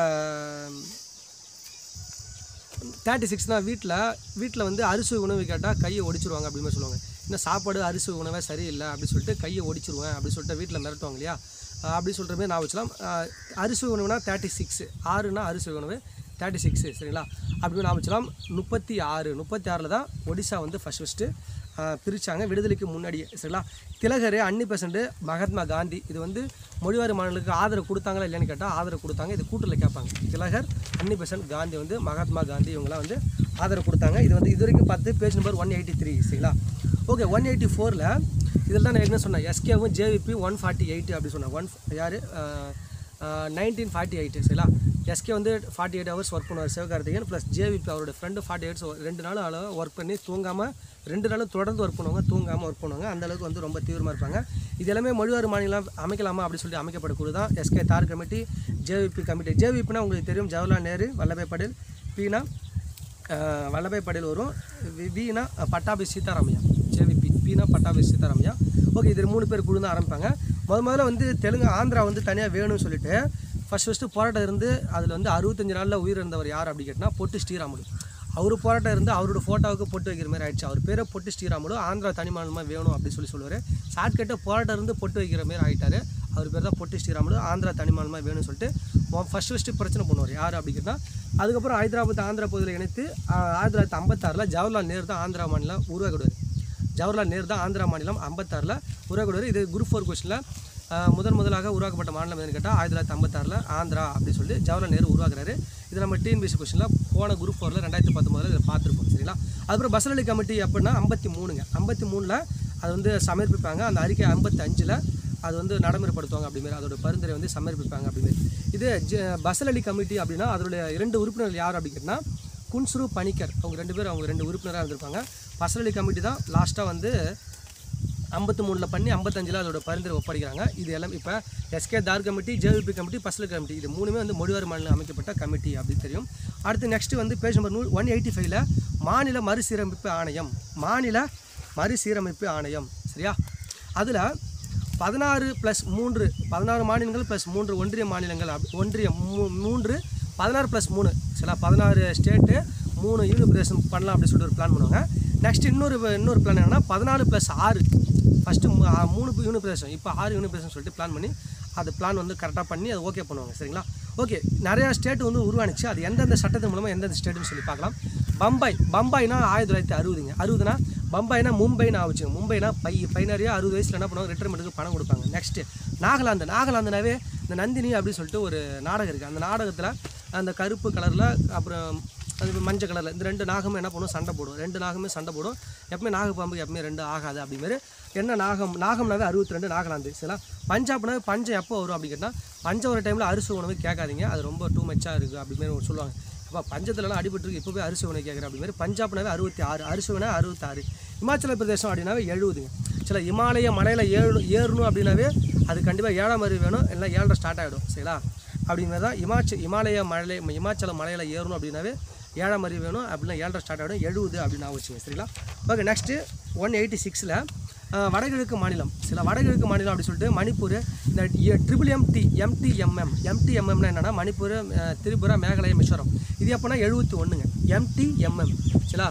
[SPEAKER 1] தேர்ட்டி சிக்ஸ்னால் வீட்டில் வீட்டில் வந்து அரிசி உணவு கேட்டால் கையை ஒடிச்சிருவாங்க அப்படின்னு மாதிரி சொல்லுவாங்க இன்னும் சாப்பாடு அரிசி உணவே சரியில்லை அப்படின்னு சொல்லிட்டு கையை ஒடிச்சிருவேன் அப்படின்னு சொல்லிட்டு வீட்டில் மிரட்டுவாங்க இல்லையா அஹ் அப்படி சொல்கிற மாதிரி நான் வச்சுலாம் அஹ் அரிசி உணவுனா தேர்ட்டி சிக்ஸ் ஆறுனா அரிசி உணவு தேர்ட்டி சிக்ஸு சரிங்களா அப்படி நான் வச்சுலாம் முப்பத்தி ஆறு முப்பத்தி ஆறில் தான் ஒடிசா வந்து ஃபஸ்ட் ஃபஸ்ட்டு பிரித்தாங்க விடுதலைக்கு முன்னாடியே சரிங்களா திலகர் அன்னி பெசண்ட் மகாத்மா காந்தி இது வந்து மொழிவாரி மாநிலங்களுக்கு ஆதரவு கொடுத்தாங்களா இல்லையான்னு கேட்டால் ஆதரவு கொடுத்தாங்க இது கூட்டில் கேட்பாங்க திலகர் அன்னி பெசண்ட் காந்தி வந்து மகாத்மா காந்தி இவங்களாம் வந்து ஆதரவு கொடுத்தாங்க இது வந்து இது வரைக்கும் பார்த்து page number one eighty three சரிங்களா ஓகே ஒன் எயிட்டி ஃபோரில் இதில் தான் நான் என்ன சொன்னேன் எஸ்கேவும் ஜேவிபி ஒன் ஃபார்ட்டி எயிட் அப்படி சொன்னேன் ஒன் யார் நைன்டீன் ஃபார்ட்டி எயிட் சரிங்களா எஸ்கே வந்து ஃபார்ட்டி எயிட் ஹவர்ஸ் ஒர்க் பண்ணுவார் சிவகார்த்திகேயன் ப்ளஸ் ஜேவிபி அவரோட ஃப்ரெண்டு ஃபார்ட்டி எயிட்ஸ் ரெண்டு நாள் அளவு ஒர்க் பண்ணி தூங்காமல் ரெண்டு நாளும் தொடர்ந்து ஒர்க் பண்ணுவாங்க தூங்காமல் ஒர்க் பண்ணுவாங்க அந்த அளவுக்கு வந்து ரொம்ப தீவிரமாக இருப்பாங்க இது எல்லாமே மொழிவாரி மாநிலம் அமைக்கலாமா அப்படி சொல்லி அமைக்கப்படக்கூடிய தான் SK Dhar committee JVP committee ஜேவிபினா உங்களுக்கு தெரியும் ஜவஹர்லால் நேரு வல்லபாய் படேல் பீனா அஹ் வல்லபாய் படேல் வரும் வி- வீணா அஹ் பட்டாபி சீதாராமையா ஜேவிபி பீனா பட்டாபி சீதாராமையா ஓகே இது மூணு பேர் குழு தான் ஆரம்பிப்பாங்க முத முதல்ல வந்து தெலுங்கு ஆந்திரா வந்து தனியாக வேணும்னு சொல்லிட்டு ஃபஸ்ட் ஃபஸ்ட்டு போராட்டம் இருந்து அதில் வந்து அறுபத்தஞ்சு நாளில் உயிர் இருந்தவர் யார் அப்படி கேட்டால் பொட்டு ஸ்ரீராமுலு அவர் போராட்டம் இருந்து அவரோட ஃபோட்டோவுக்கு பொட்டு வைக்கிற மாதிரி ஆயிடுச்சு அவர் பேரை பொட்டு ஸ்ரீராமுலு ஆந்திரா தனி மாநிலமாக வேணும் அப்படின்னு சொல்லி சொல்லுவார் ஷார்ட்கட்டை போராட்டம் இருந்து பொட்டு வைக்கிற மாதிரி ஆகிட்டாரு அவர் பேர் தான் பொட்டி ஸ்ரீராமுலு ஆந்திரா தனி மாநிலமாக வேணும்னு சொல்லிட்டு ஃபஸ்ட் ஃபஸ்ட்டு பிரச்சனை பண்ணுவார் யார் அப்படி கேட்டால் அதுக்கப்புறம் ஹைதராபாத் ஆந்திரா பகுதியில் இணைத்து ஆஹ், ஆயிரத்தி தொள்ளாயிரத்தி ஐம்பத்தாறில் ஜவஹர்லால் நேரு தான் ஆந்திரா மாநிலம் உருவாக்கிடுவார் ஜவஹர்லால் நேரு தான் ஆந்திரா மாநிலம் ஐம்பத்தாறில் உருவாக்கிடுவார் இது குரூப் ஃபோர் கொஸ்டினில் முதன் முதலாக உருவாக்கப்பட்ட மாநிலம் எதுன்னு கேட்டால் ஆயிரத்தி தொள்ளாயிரத்தி ஐம்பத்தாறில் ஆந்திரா அப்படின்னு சொல்லி ஜவஹர்லால் நேரு உருவாக்குறாரு இது நம்ம டிஎன்பிசி கொஸ்டினில் போன குரூப் ஃபோரில் ரெண்டாயிரத்தி பத்தொம்பதில் இதை பார்த்துருப்போம் சரிங்களா அதுக்கப்புறம் பஸ்ரலி அலி கமிட்டி எப்படின்னா ஐம்பத்தி மூணுங்க ஐம்பத்தி மூணில் அது வந்து சமர்ப்பிப்பாங்க அந்த அறிக்கை ஐம்பத்தி அஞ்சில் அது வந்து நடைமுறைப்படுத்துவாங்க அப்படிமாரி அதோட பரிந்துரை வந்து சமர்ப்பிப்பாங்க அப்படிமாரி இது ஜ பசல் அலி கமிட்டி அப்படின்னா அதோடைய இரண்டு உறுப்பினர்கள் யார் அப்படின்னு கேட்டால் குன்ஸ்ரு பணிக்கர் அவங்க ரெண்டு பேரும் அவங்க ரெண்டு உறுப்பினராக இருந்திருப்பாங்க பசல் அலி கமிட்டி தான் லாஸ்ட்டாக வந்து ஐம்பத்தி மூணில் பண்ணி ஐம்பத்தஞ்சில் அதோட பரிந்துரை ஒப்படைக்கிறாங்க இது எல்லாம் இப்போ SK Dhar committee JVP committee Fazl committee இது மூணுமே வந்து மொழிவாரி மாநிலம் அமைக்கப்பட்ட கமிட்டி அப்படின்னு தெரியும் அடுத்து நெக்ஸ்ட்டு வந்து பேஜ் நம்பர் நூ ஒன் எயிட்டி ஃபைவ்ல மாநில மறுசீரமைப்பு ஆணையம் மாநில மறுசீரமைப்பு ஆணையம் சரியா அதில் பதினாறு ப்ளஸ் மூன்று பதினாறு மாநிலங்கள் ப்ளஸ் மூன்று ஒன்றிய மாநிலங்கள் அப்படி ஒன்றிய மூ- மூன்று பதினாறு ப்ளஸ் மூணு சரிங்களா பதினாறு ஸ்டேட்டு மூணு யூனியன் பிரதேசம் பண்ணலாம் அப்படின்னு சொல்லிட்டு ஒரு பிளான் பண்ணுவாங்க நெக்ஸ்ட் இன்னொரு இன்னொரு பிளான் என்னன்னா பதினாலு ப்ளஸ் ஆறு ஃபஸ்ட்டு மூணு யூனியன் பிரதேசம் இப்போ ஆறு யூனியன் பிரதேசம் சொல்லிட்டு பிளான் பண்ணி அது பிளான் வந்து கரெக்டாக பண்ணி அது ஓகே பண்ணுவாங்க சரிங்களா ஓகே நிறையா ஸ்டேட் வந்து உருவானுச்சு அது எந்தெந்த சட்டத்தின் மூலமாக எந்தெந்த ஸ்டேட்டுன்னு சொல்லி பார்க்கலாம் பம்பாய் பம்பாய்னா ஆயிரத்தி தொள்ளாயிரத்தி அறுபதுங்க அறுபதுனா பம்பாய்னா மும்பைனா ஆச்சு மும்பைனா பை பைனரியா அறுபது வயசில் என்ன பண்ணுவாங்க ரிட்டர்மெண்ட்டுக்கு பணம் கொடுப்பாங்க நெக்ஸ்ட்டு நாகாலாந்து நாகாலாந்துனாவே இந்த நந்தினி அப்படின்னு சொல்லிட்டு ஒரு நாடகம் இருக்குது அந்த நாடகத்தில் அந்த கருப்பு கலரில் அப்புறம் அது மஞ்சள் கலரில் இந்த ரெண்டு நாகமும் என்ன பண்ணும் சண்டை போடும் ரெண்டு நாகமே சண்டை போடும் எப்பவுமே நாகப்பாம்புக்கு எப்பவுமே ரெண்டு ஆகாது அப்படிமாரி என்ன நாகம் நாகம்னாவே அறுபத்தி ரெண்டு நாகலாந்து சரிங்களா பஞ்சாப்னாவே பஞ்சம் எப்போ வரும் அப்படின்னு கேட்டால் பஞ்சம் வர டைமில் அரிசி உணவு கேட்காதீங்க அது ரொம்ப டூ மச்சாக இருக்குது அப்படிமாரி ஒரு சொல்லுவாங்க அப்போ பஞ்சத்துலலாம் அடிபட்டுருக்கு இப்போ போய் அரிசி உணவு கேட்குற அப்படிமாரி பஞ்சாப்னாவே அறுபத்தி ஆறு அரிசி உணவு அறுபத்தாறு இமாச்சல பிரதேசம் அப்படின்னாவே எழுபதுங்க சில இமாலய மலையில் ஏழு ஏறணும் அப்படின்னாவே அது கண்டிப்பாக ஏழாம் அறிவு வேணும் இல்லை ஏழரை ஸ்டார்ட் ஆகிடும் சரிங்களா அப்படிங்கிறது தான் இமாச்ச இமாலய மலை இமாச்சல மலையில் ஏறணும் அப்படின்னாவே ஏழாம் அறிவு வேணும் அப்படின்னா ஏழரை ஸ்டார்ட் ஆகிடும் எழுபது அப்படின்னு வச்சுங்க சரிங்களா ஓகே நெக்ஸ்ட்டு ஒன் எயிட்டி சிக்ஸில் வடகிழக்கு மாநிலம் சில வடகிழக்கு மாநிலம் அப்படி சொல்லிட்டு மணிப்பூர் இந்த ட்ரிபிள் எம்டி எம்டிஎம்எம் எம்டிஎம்எம்னா என்னென்னா மணிப்பூர் அஹ், திரிபுரா மேகாலயா மிசோரம் இது எப்போனா எழுபத்தி ஒன்றுங்க எம்டிஎம்எம் சரிங்களா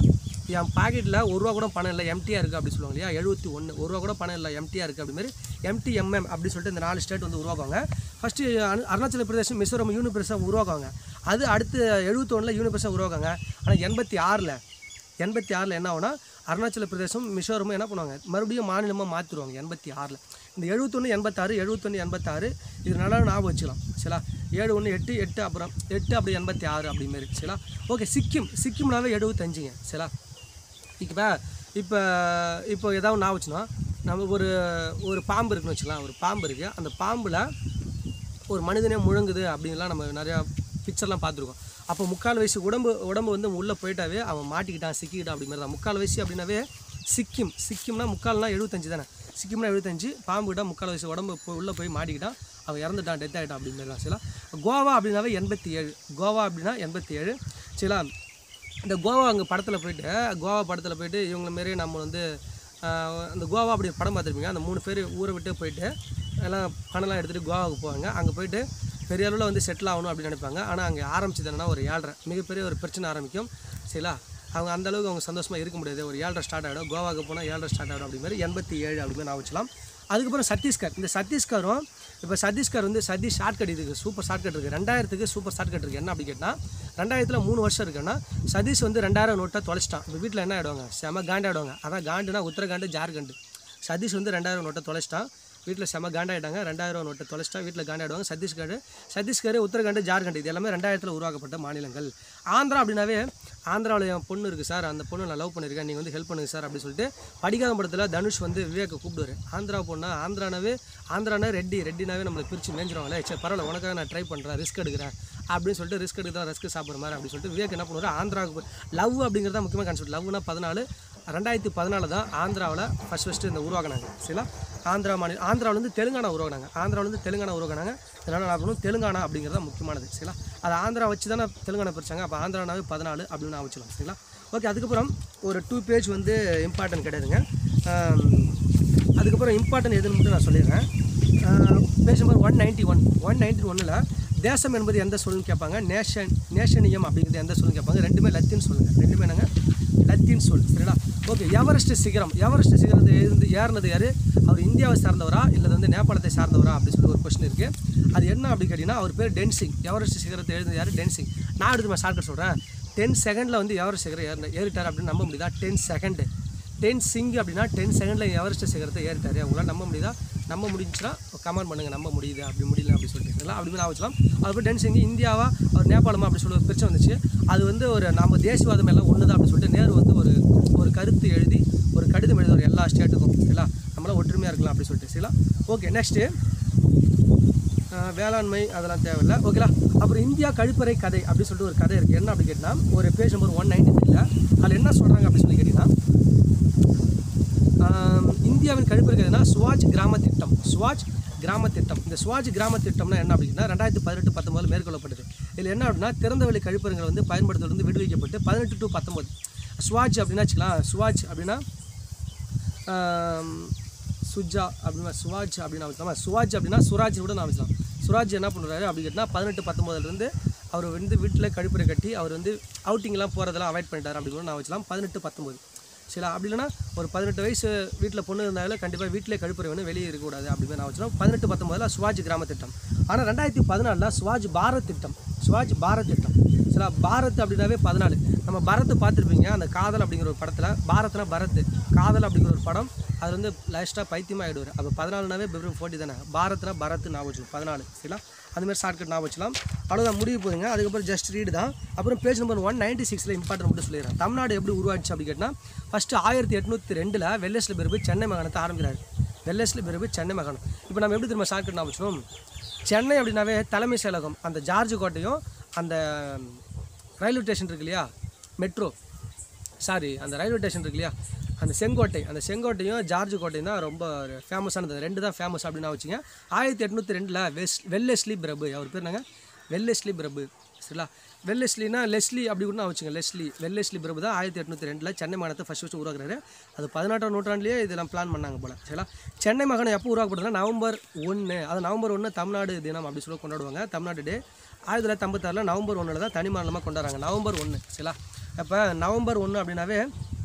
[SPEAKER 1] என் பாக்கெட்டில் ஒரு ரூபா கூட பணம் இல்லை எம்டியாக இருக்குது அப்படி சொல்லுவாங்க இல்லையா எழுபத்தி ஒன்று ஒரு ரூபா கூட பணம் இல்லை எம்டியாக இருக்குது அப்படி மாதிரி எம்டிஎம்எம் அப்படி சொல்லிட்டு இந்த நாலு ஸ்டேட் வந்து உருவாக்குவாங்க ஃபஸ்ட்டு அருணாச்சல பிரதேசம் மிசோரம் யூனியன் பிரதேசம் உருவாக்குவாங்க அது அடுத்து எழுபத்தொன்னில் யூனியன் பிரதேசம் உருவாக்குவாங்க ஆனால் எண்பத்தி ஆறில் எண்பத்தி ஆறில் என்ன ஆகும்னா அருணாச்சல பிரதேசம் மிசோரமும் என்ன பண்ணுவாங்க மறுபடியும் மாநிலமாக மாற்றிடுவாங்க எண்பத்தி ஆறில் இந்த எழுபத்தொன்று எண்பத்தாறு எழுபத்தொன்று எண்பத்தாறு இது நல்லா ஞாபகம் வச்சுக்கலாம் சரிங்களா ஏழு ஒன்று எட்டு எட்டு அப்புறம் எட்டு அப்படி எண்பத்தி ஆறு அப்படி மாரி சரிங்களா ஓகே சிக்கிம் சிக்கிம்னாவே எழுபத்தஞ்சுங்க சரிங்களா இப்போ இப்போ இப்போ ஏதாவது நான் வச்சுனா நம்ம ஒரு ஒரு பாம்பு இருக்குன்னு வச்சுக்கலாம் ஒரு பாம்பு இருக்குது அந்த பாம்பில் ஒரு மனிதனே முழங்குது அப்படின்லாம் நம்ம நிறையா பிக்சர்லாம் பார்த்துருக்கோம் அப்போ முக்கால் வயசு உடம்பு உடம்பு வந்து உள்ளே போயிட்டாவே அவன் மாட்டிக்கிட்டான் சிக்கிக்கிட்டான் அப்படி மாதிரி தான் முக்கால் வயசு அப்படின்னாவே சிக்கிம் சிக்கிம்னா முக்கால்னா எழுபத்தஞ்சு தானே சிக்கிம்னா எழுபத்தஞ்சு பாம்பு கிட்ட முக்கால் வயசு உடம்பு போய் உள்ளே போய் மாட்டிக்கிட்டான் அவன் இறந்துட்டான் டெத் ஆகிட்டான் அப்படி மாதிரி தான் சரிங்களா கோவா அப்படின்னாவே எண்பத்தி ஏழு கோவா அப்படின்னா எண்பத்தி ஏழு சரிங்களா இந்த கோவா அங்கே படத்தில் போயிட்டு கோவா படத்தில் போயிட்டு இவங்கள மாரி நம்ம வந்து ஆஹ், அந்த கோவா அப்படி படம் பார்த்துருப்பீங்க அந்த மூணு பேர் ஊரை விட்டு போயிட்டு எல்லாம் பணம்லாம் எடுத்துகிட்டு கோவாவுக்கு போவாங்க அங்கே போயிட்டு பெரிய அளவில் வந்து செட்டில் ஆகணும் அப்படின்னு நினைப்பாங்க ஆனால் அங்கே ஆரம்பிச்சது என்னன்னா ஒரு ஏழரை மிகப்பெரிய ஒரு பிரச்சனை ஆரம்பிக்கும் சரிங்களா அவங்க அந்த அளவுக்கு அவங்க சந்தோஷமாக இருக்க முடியாது ஒரு ஏழரை ஸ்டார்ட் ஆகிடும் கோவாவுக்கு போனால் ஏழரை ஸ்டார்ட் ஆகிடும் அப்படி மாதிரி எண்பத்தி ஏழு அப்படி மாதிரி நான் வச்சலாம் அதுக்கப்புறம் சத்தீஸ்கர் இந்த சத்தீஸ்கரும் இப்போ சத்தீஸ்கர் வந்து சதீஷ் ஷார்ட்கட் இதுக்கு சூப்பர் ஷார்ட்கட் இருக்குது ரெண்டாயிரத்துக்கு சூப்பர் ஷார்ட்கட் இருக்குது என்ன அப்படி கேட்டால் ரெண்டாயிரத்தில் மூணு வருஷம் இருக்குன்னா சதீஷ் வந்து ரெண்டாயிரம் நோட்டை தொலைச்சிட்டான் இப்போ வீட்டில் என்ன ஆகிடுவாங்க செம காண்டாயிடுவாங்க அதான் காண்டுனா உத்தரகாண்டு ஜார்க்கண்டு சதீஷ் வந்து ரெண்டாயிரம் நோட்டை தொலைச்சிட்டான் வீட்டில் செம காண்டாயிட்டாங்க ரெண்டாயிரம் நோட்டை தொலைச்சிட்டா வீட்டில் காண்டாயிடுவாங்க சத்தீஸ்கர் சத்தீஸ்கர் உத்தரகாண்ட் ஜார்க்கண்ட் இது எல்லாமே ரெண்டாயிரத்தில் உருவாக்கப்பட்ட மாநிலங்கள் ஆந்திரா அப்படின்னாவே ஆந்திராவில் என் பொண்ணு இருக்குது சார் அந்த பொண்ணு நான் லவ் பண்ணியிருக்கேன் நீங்கள் வந்து ஹெல்ப் பண்ணுங்க சார் அப்படின்னு சொல்லிட்டு படிக்காத படத்தில் தனுஷ் வந்து விவேக்கை கூப்பிடுவார் ஆந்திரா பொண்ணா ஆந்திரானாவே ஆந்திரானா ரெட்டி ரெட்டினாவே நம்மளை பிரித்து மேய்ஞ்சிருவாங்களே சரி பரவாயில்ல உனக்காக நான் ட்ரை பண்ணுறேன் ரிஸ்க் எடுக்கிறேன் அப்படின்னு சொல்லிட்டு ரிஸ்க் எடுக்கிறதா ரிஸ்க் சாப்பிட்ற மாதிரி அப்படின்னு சொல்லிட்டு விவேக் என்ன பண்ணுவார் ஆந்திராவுக்கு போய் லவ் அப்படிங்கிறத முக்கியமாக கான்செப்ட் லவ்னா பதினாலு ரெண்டாயிரத்தி பதினாலு தான் ஆந்திராவில் ஃபஸ்ட் ஃபஸ்ட்டு இந்த உருவாக்குனாங்க சரிங்களா ஆந்திரா மாநிலம் ஆந்திராவிலேருந்து தெலுங்கானா உருவாக்குனாங்க ஆந்திராவிலேருந்து தெலுங்கானா உருவாக்குனாங்க இதனால் நான் பண்ணணும் தெலுங்கானா அப்படிங்கிறது தான் முக்கியமானது சரிங்களா அது ஆந்திரா வச்சு தானே தெலுங்கானா பிரிச்சாங்க அப்போ ஆந்திரானாவே பதினாலு அப்படின்னு நான் வச்சுக்கலாம் சரிங்களா ஓகே அதுக்கப்புறம் ஒரு டூ பேஜ் வந்து இம்பார்ட்டன்ட் கிடையாதுங்க ஆம், அதுக்கப்புறம் இம்பார்ட்டன்ட் எதுன்னு மட்டும் நான் சொல்லிடுறேன் page number one ninety one one ninety ஒன்னில் தேசம் என்பது எந்த சொல்லுன்னு கேட்பாங்க நேஷன் நேஷனியம் அப்படிங்கிறது எந்த சொல்லுன்னு கேட்பாங்க ரெண்டுமே லத்தீன் சொல்லுங்க ரெண்டுமே என்னங்க லத்தீன் சொல் சரிங்களா ஓகே எவரெஸ்ட் சிகரம் எவரெஸ்ட் சிகரத்தை இருந்து ஏறினது யார் அவர் இந்தியாவை சார்ந்தவரா இல்லை வந்து நேபாளத்தை சார்ந்தவரா அப்படின்னு சொல்லி ஒரு கொஸ்டின் இருக்குது அது என்ன அப்படி கேட்டிங்கன்னா அவர் பேர் டென்சிங் எவரெஸ்ட் சிகரத்தை எழுந்தது யார் டென்சிங் நான் எடுத்து ஷார்ட்கட் சொல்கிறேன் டென் செகண்டில் வந்து எவரெஸ்ட் சிகரம் ஏறின ஏறிட்டார் அப்படின்னு நம்ப முடியுதா டென் செகண்டு டென் சிங் அப்படின்னா டென் செகண்டில் எவரெஸ்ட் சிகரத்தை ஏறிட்டாரு உங்களால் நம்ப முடியுதா நம்ப முடிஞ்சுன்னா கமெண்ட் பண்ணுங்கள் நம்ப முடியுது அப்படி முடியல அப்படி சொல்லிட்டு சரிங்களா அப்படி நான் வச்சலாம் அதுக்கப்புறம் டென் சிங் இந்தியாவா அவர் நேபாளமா அப்படி சொல்லி ஒரு பிரச்சனை வந்துச்சு அது வந்து ஒரு நம்ம தேசியவாதம் எல்லாம் ஒன்று தான் அப்படின்னு சொல்லிட்டு நேரு வந்து ஒரு ஒரு கருத்து எழுதி ஒரு கடிதம் எழுதுவார் எல்லா ஸ்டேட்டுக்கும் சரிங்களா நம்மளாம் ஒற்றுமையாக இருக்கலாம் அப்படி சொல்லிட்டு சரிங்களா ஓகே நெக்ஸ்ட்டு ஆஹ் வேளாண்மை அதெல்லாம் தேவையில்லை ஓகேலா அப்புறம் இந்தியா கழிப்பறை கதை அப்படி சொல்லிட்டு ஒரு கதை இருக்குது என்ன அப்படி கேட்டால் ஒரு பேஜ் நம்பர் ஒன் நைன்டி த்ரீல அதில் என்ன சொல்கிறாங்க அப்படி சொல்லி கேட்டிங்கன்னா ஆம், இந்தியாவின் கழிப்பறை கதைனா சுவாஜ் கிராம திட்டம் சுவாஜ் கிராம திட்டம் இந்த சுவாஜ் கிராம திட்டம்னா என்ன அப்படின்னா ரெண்டாயிரத்தி பதினெட்டு பத்தொம்பதில் மேற்கொள்ளப்பட்டது இதில் என்ன அப்படின்னா திறந்தவெளி கழிப்பறைகள் வந்து பயன்படுத்துறது விடுவிக்கப்பட்டு பதினெட்டு டு பத்தொம்பது சுவாஜ் அப்படின்னா வச்சுக்கலாம் சுவாஜ் அப்படின்னா ஆம், சுஜா அப்படின்னா சுவாஜ் அப்படின்னு வச்சுக்கலாம் சுவாஜ் அப்படின்னா சுராஜ் கூட நான் வச்சுக்கலாம் சுராஜ் என்ன பண்ணுறாரு அப்படி கேட்டால் பதினெட்டு பத்தொம்போதுலேருந்து அவர் வந்து வீட்டில் கழிப்பறை கட்டி அவர் வந்து அவுட்டிங்லாம் போகிறதெல்லாம் அவாய்ட் பண்ணிட்டார் அப்படின்னு கூட நான் வச்சலாம் பதினெட்டு பத்தொம்போது சரி அப்படி இல்லைன்னா ஒரு பதினெட்டு வயசு வீட்டில் பொண்ணு இருந்தாலும் கண்டிப்பாக வீட்டிலே கழிப்பறை வேணும் வெளியே இருக்கக்கூடாது அப்படின்னு நான் வச்சுலாம் பதினெட்டு பத்தொம்போதில் சுவாஜ் கிராம திட்டம் ஆனால் ரெண்டாயிரத்தி பதினாலில் சுவாஜ் பாரத் திட்டம் சுவாஜ் பாரத் திட்டம் சரிங்களா பாரத் அப்படின்னாவே பதினாலு நம்ம பரத் பார்த்துருப்பீங்க அந்த காதல் அப்படிங்கிற ஒரு படத்தில் பாரத்னா பரத் காதல் அப்படிங்கிற ஒரு படம் அது வந்து லைஸ்ட்டாக பைத்தியமாக ஆகிடுவார் அப்போ பதினாலுனாவே பிப்ரவரி ஃபோர்ட்டி தானே பாரத்னா பரத் ஞாபகம் வச்சுக்கணும் பதினாலு சரிங்களா அதுமாதிரி ஷார்ட்கட் ஞாபகம் வச்சுக்கலாம் அவ்வளோதான் முடிவு போதுங்க அதுக்கப்புறம் ஜஸ்ட் ரீடு தான் அப்புறம் பேஜ் நம்பர் ஒன் நைன்ட்டி சிக்ஸில் இம்பார்ட்டன் மட்டும் சொல்லிடுறேன் தமிழ்நாடு எப்படி உருவாச்சு அப்படி கேட்டால் ஃபஸ்ட்டு ஆயிரத்தி எட்நூற்றி ரெண்டில் வெள்ளஸ்ல பிறகு சென்னை மகாணத்தை ஆரம்பிக்கிறார் வெள்ளஸ்ல பிறகு சென்னை மகாணம் இப்போ நம்ம எப்படி திரும்ப ஷார்ட்கட் ஞாபகம் வச்சுக்கணும் சென்னை அப்படின்னாவே தலைமை செயலகம் அந்த ஜார்ஜ் கோட்டையும் அந்த ரயில்வே ஸ்டேஷன் இருக்கு இல்லையா மெட்ரோ சாரி அந்த ரயில்வே ஸ்டேஷன் இருக்கு இல்லையா அந்த செங்கோட்டை அந்த செங்கோட்டையும் ஜார்ஜ் கோட்டையும் தான் ரொம்ப ஃபேமஸானது ரெண்டு தான் ஃபேமஸ் அப்படின்னு வச்சுங்க ஆயிரத்தி எட்நூற்றி ரெண்டில் வெஸ் வெல்லெஸ்லி பிரபு அவர் பேர் என்னங்க வெல்லெஸ்லி பிரபு சரிங்களா வெல்லெஸ்லினா லெஸ்லி அப்படி கூட நான் வச்சுங்க லெஸ்லி வெல்லெஸ்லி பிரபு தான் ஆயிரத்தி எட்நூற்றி ரெண்டில் சென்னை மாகாணத்தை ஃபஸ்ட் ஃபஸ்ட்டு உருவாக்குறாரு அது பதினெட்டாம் நூற்றாண்டுலேயே இதெல்லாம் பிளான் பண்ணாங்க போல் சரிங்களா சென்னை மாகாணம் எப்போ உருவாக்கப்படுதுன்னா நவம்பர் ஒன்று அது நவம்பர் ஒன்று தமிழ்நாடு தினம் அப்படி சொல்லி கொண்டாடுவாங்க தமிழ்நாடு டே ஆயிரத்தி தொள்ளாயிரத்தி ஐம்பத்தாறில் நவம்பர் ஒன்றில் தான் தனி மாநிலமாக கொண்டாடுறாங்க நவம்பர் ஒன்று சரிங்களா அப்போ நவம்பர் ஒன்று அப்படின்னாவே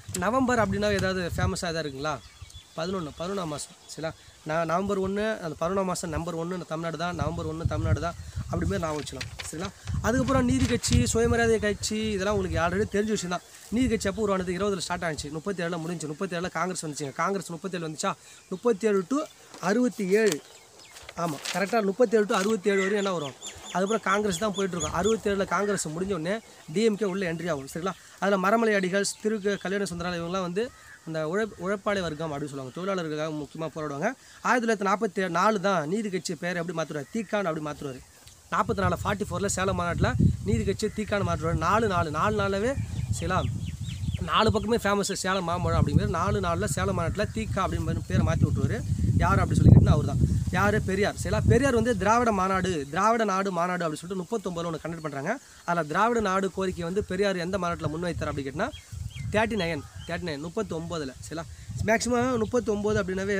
[SPEAKER 1] நவம்பர் அப்படின்னா ஏதாவது ஃபேமஸாக எதாவது இருக்குங்களா பதினொன்று பதினொன்றாம் மாதம் சரிங்களா நான் நவம்பர் ஒன்று அந்த பதினொன்றாம் மாதம் நம்பர் ஒன்று தமிழ்நாடு தான் நவம்பர் ஒன்று தமிழ்நாடு தான் அப்படி மாதிரி நான் வச்சுக்கலாம் சரிங்களா அதுக்கப்புறம் நீதி கட்சி சுயமரியாதை கட்சி இதெல்லாம் உங்களுக்கு ஆல்ரெடி தெரிஞ்ச விஷயம் தான் நீதி கட்சி அப்போ உருவானது இருபதுல ஸ்டார்ட் ஆச்சு முப்பத்தி ஏழில் முடிஞ்சு முப்பத்தி ஏழில் காங்கிரஸ் வந்துச்சுங்க காங்கிரஸ் முப்பத்தேழு வந்துச்சா முப்பத்தி ஏழு டு அறுபத்தி ஏழு ஆமாம் கரெக்டாக முப்பத்தேழு டு அறுபத்தி ஏழு வரையும் என்ன வரும் அதுக்கப்புறம் காங்கிரஸ் தான் போயிட்டுருக்கோம் அறுபத்தேழில் காங்கிரஸ் முடிஞ்ச உடனே டிஎம்கே உள்ளே என்ட்ரி ஆகும் சரிங்களா அதில் மரமலை அடிகள் திரு கல்யாண சுந்தரால் இவங்கலாம் வந்து அந்த உழைப் உழைப்பாளி வர்க்கம் அப்படின்னு சொல்லுவாங்க தொழிலாளர்களுக்காக முக்கியமாக போராடுவாங்க ஆயிரத்தி தொள்ளாயிரத்தி நாற்பத்தி நாலு தான் நீதி கட்சி பேர் எப்படி மாற்றுவார் தீக்கான் அப்படி மாற்றுவார் நாற்பத்தி நாலு ஃபார்ட்டி ஃபோரில் சேலம் மாநாட்டில் நீதி கட்சி தீக்கான் மாற்றுவார் நாலு நாலு நாலு நாளாவே சரிங்களா நாலு பக்கமே ஃபேமஸ் சேலம் மாம்பழம் அப்படிங்கிற நாலு நாளில் சேலம் மாநாட்டில் தீக்கா அப்படின்னு பேரை மாற்றி விட்டுருவார் யார் அப்படி சொல்லிக்கிட்டுனா அவர் தான் யார் பெரியார் சரிங்களா பெரியார் வந்து திராவிட மாநாடு திராவிட நாடு மாநாடு அப்படின்னு சொல்லிட்டு முப்பத்தொம்பதில் ஒன்று கண்டக்ட் பண்ணுறாங்க அதில் திராவிட நாடு கோரிக்கை வந்து பெரியார் எந்த மாநாட்டில் முன்வைத்தார் அப்படி கேட்டால் தேர்ட்டி நைன் தேர்ட்டி நைன் முப்பத்தொம்போதில் சரிங்களா மேக்ஸிமம் முப்பத்தொம்போது அப்படின்னாவே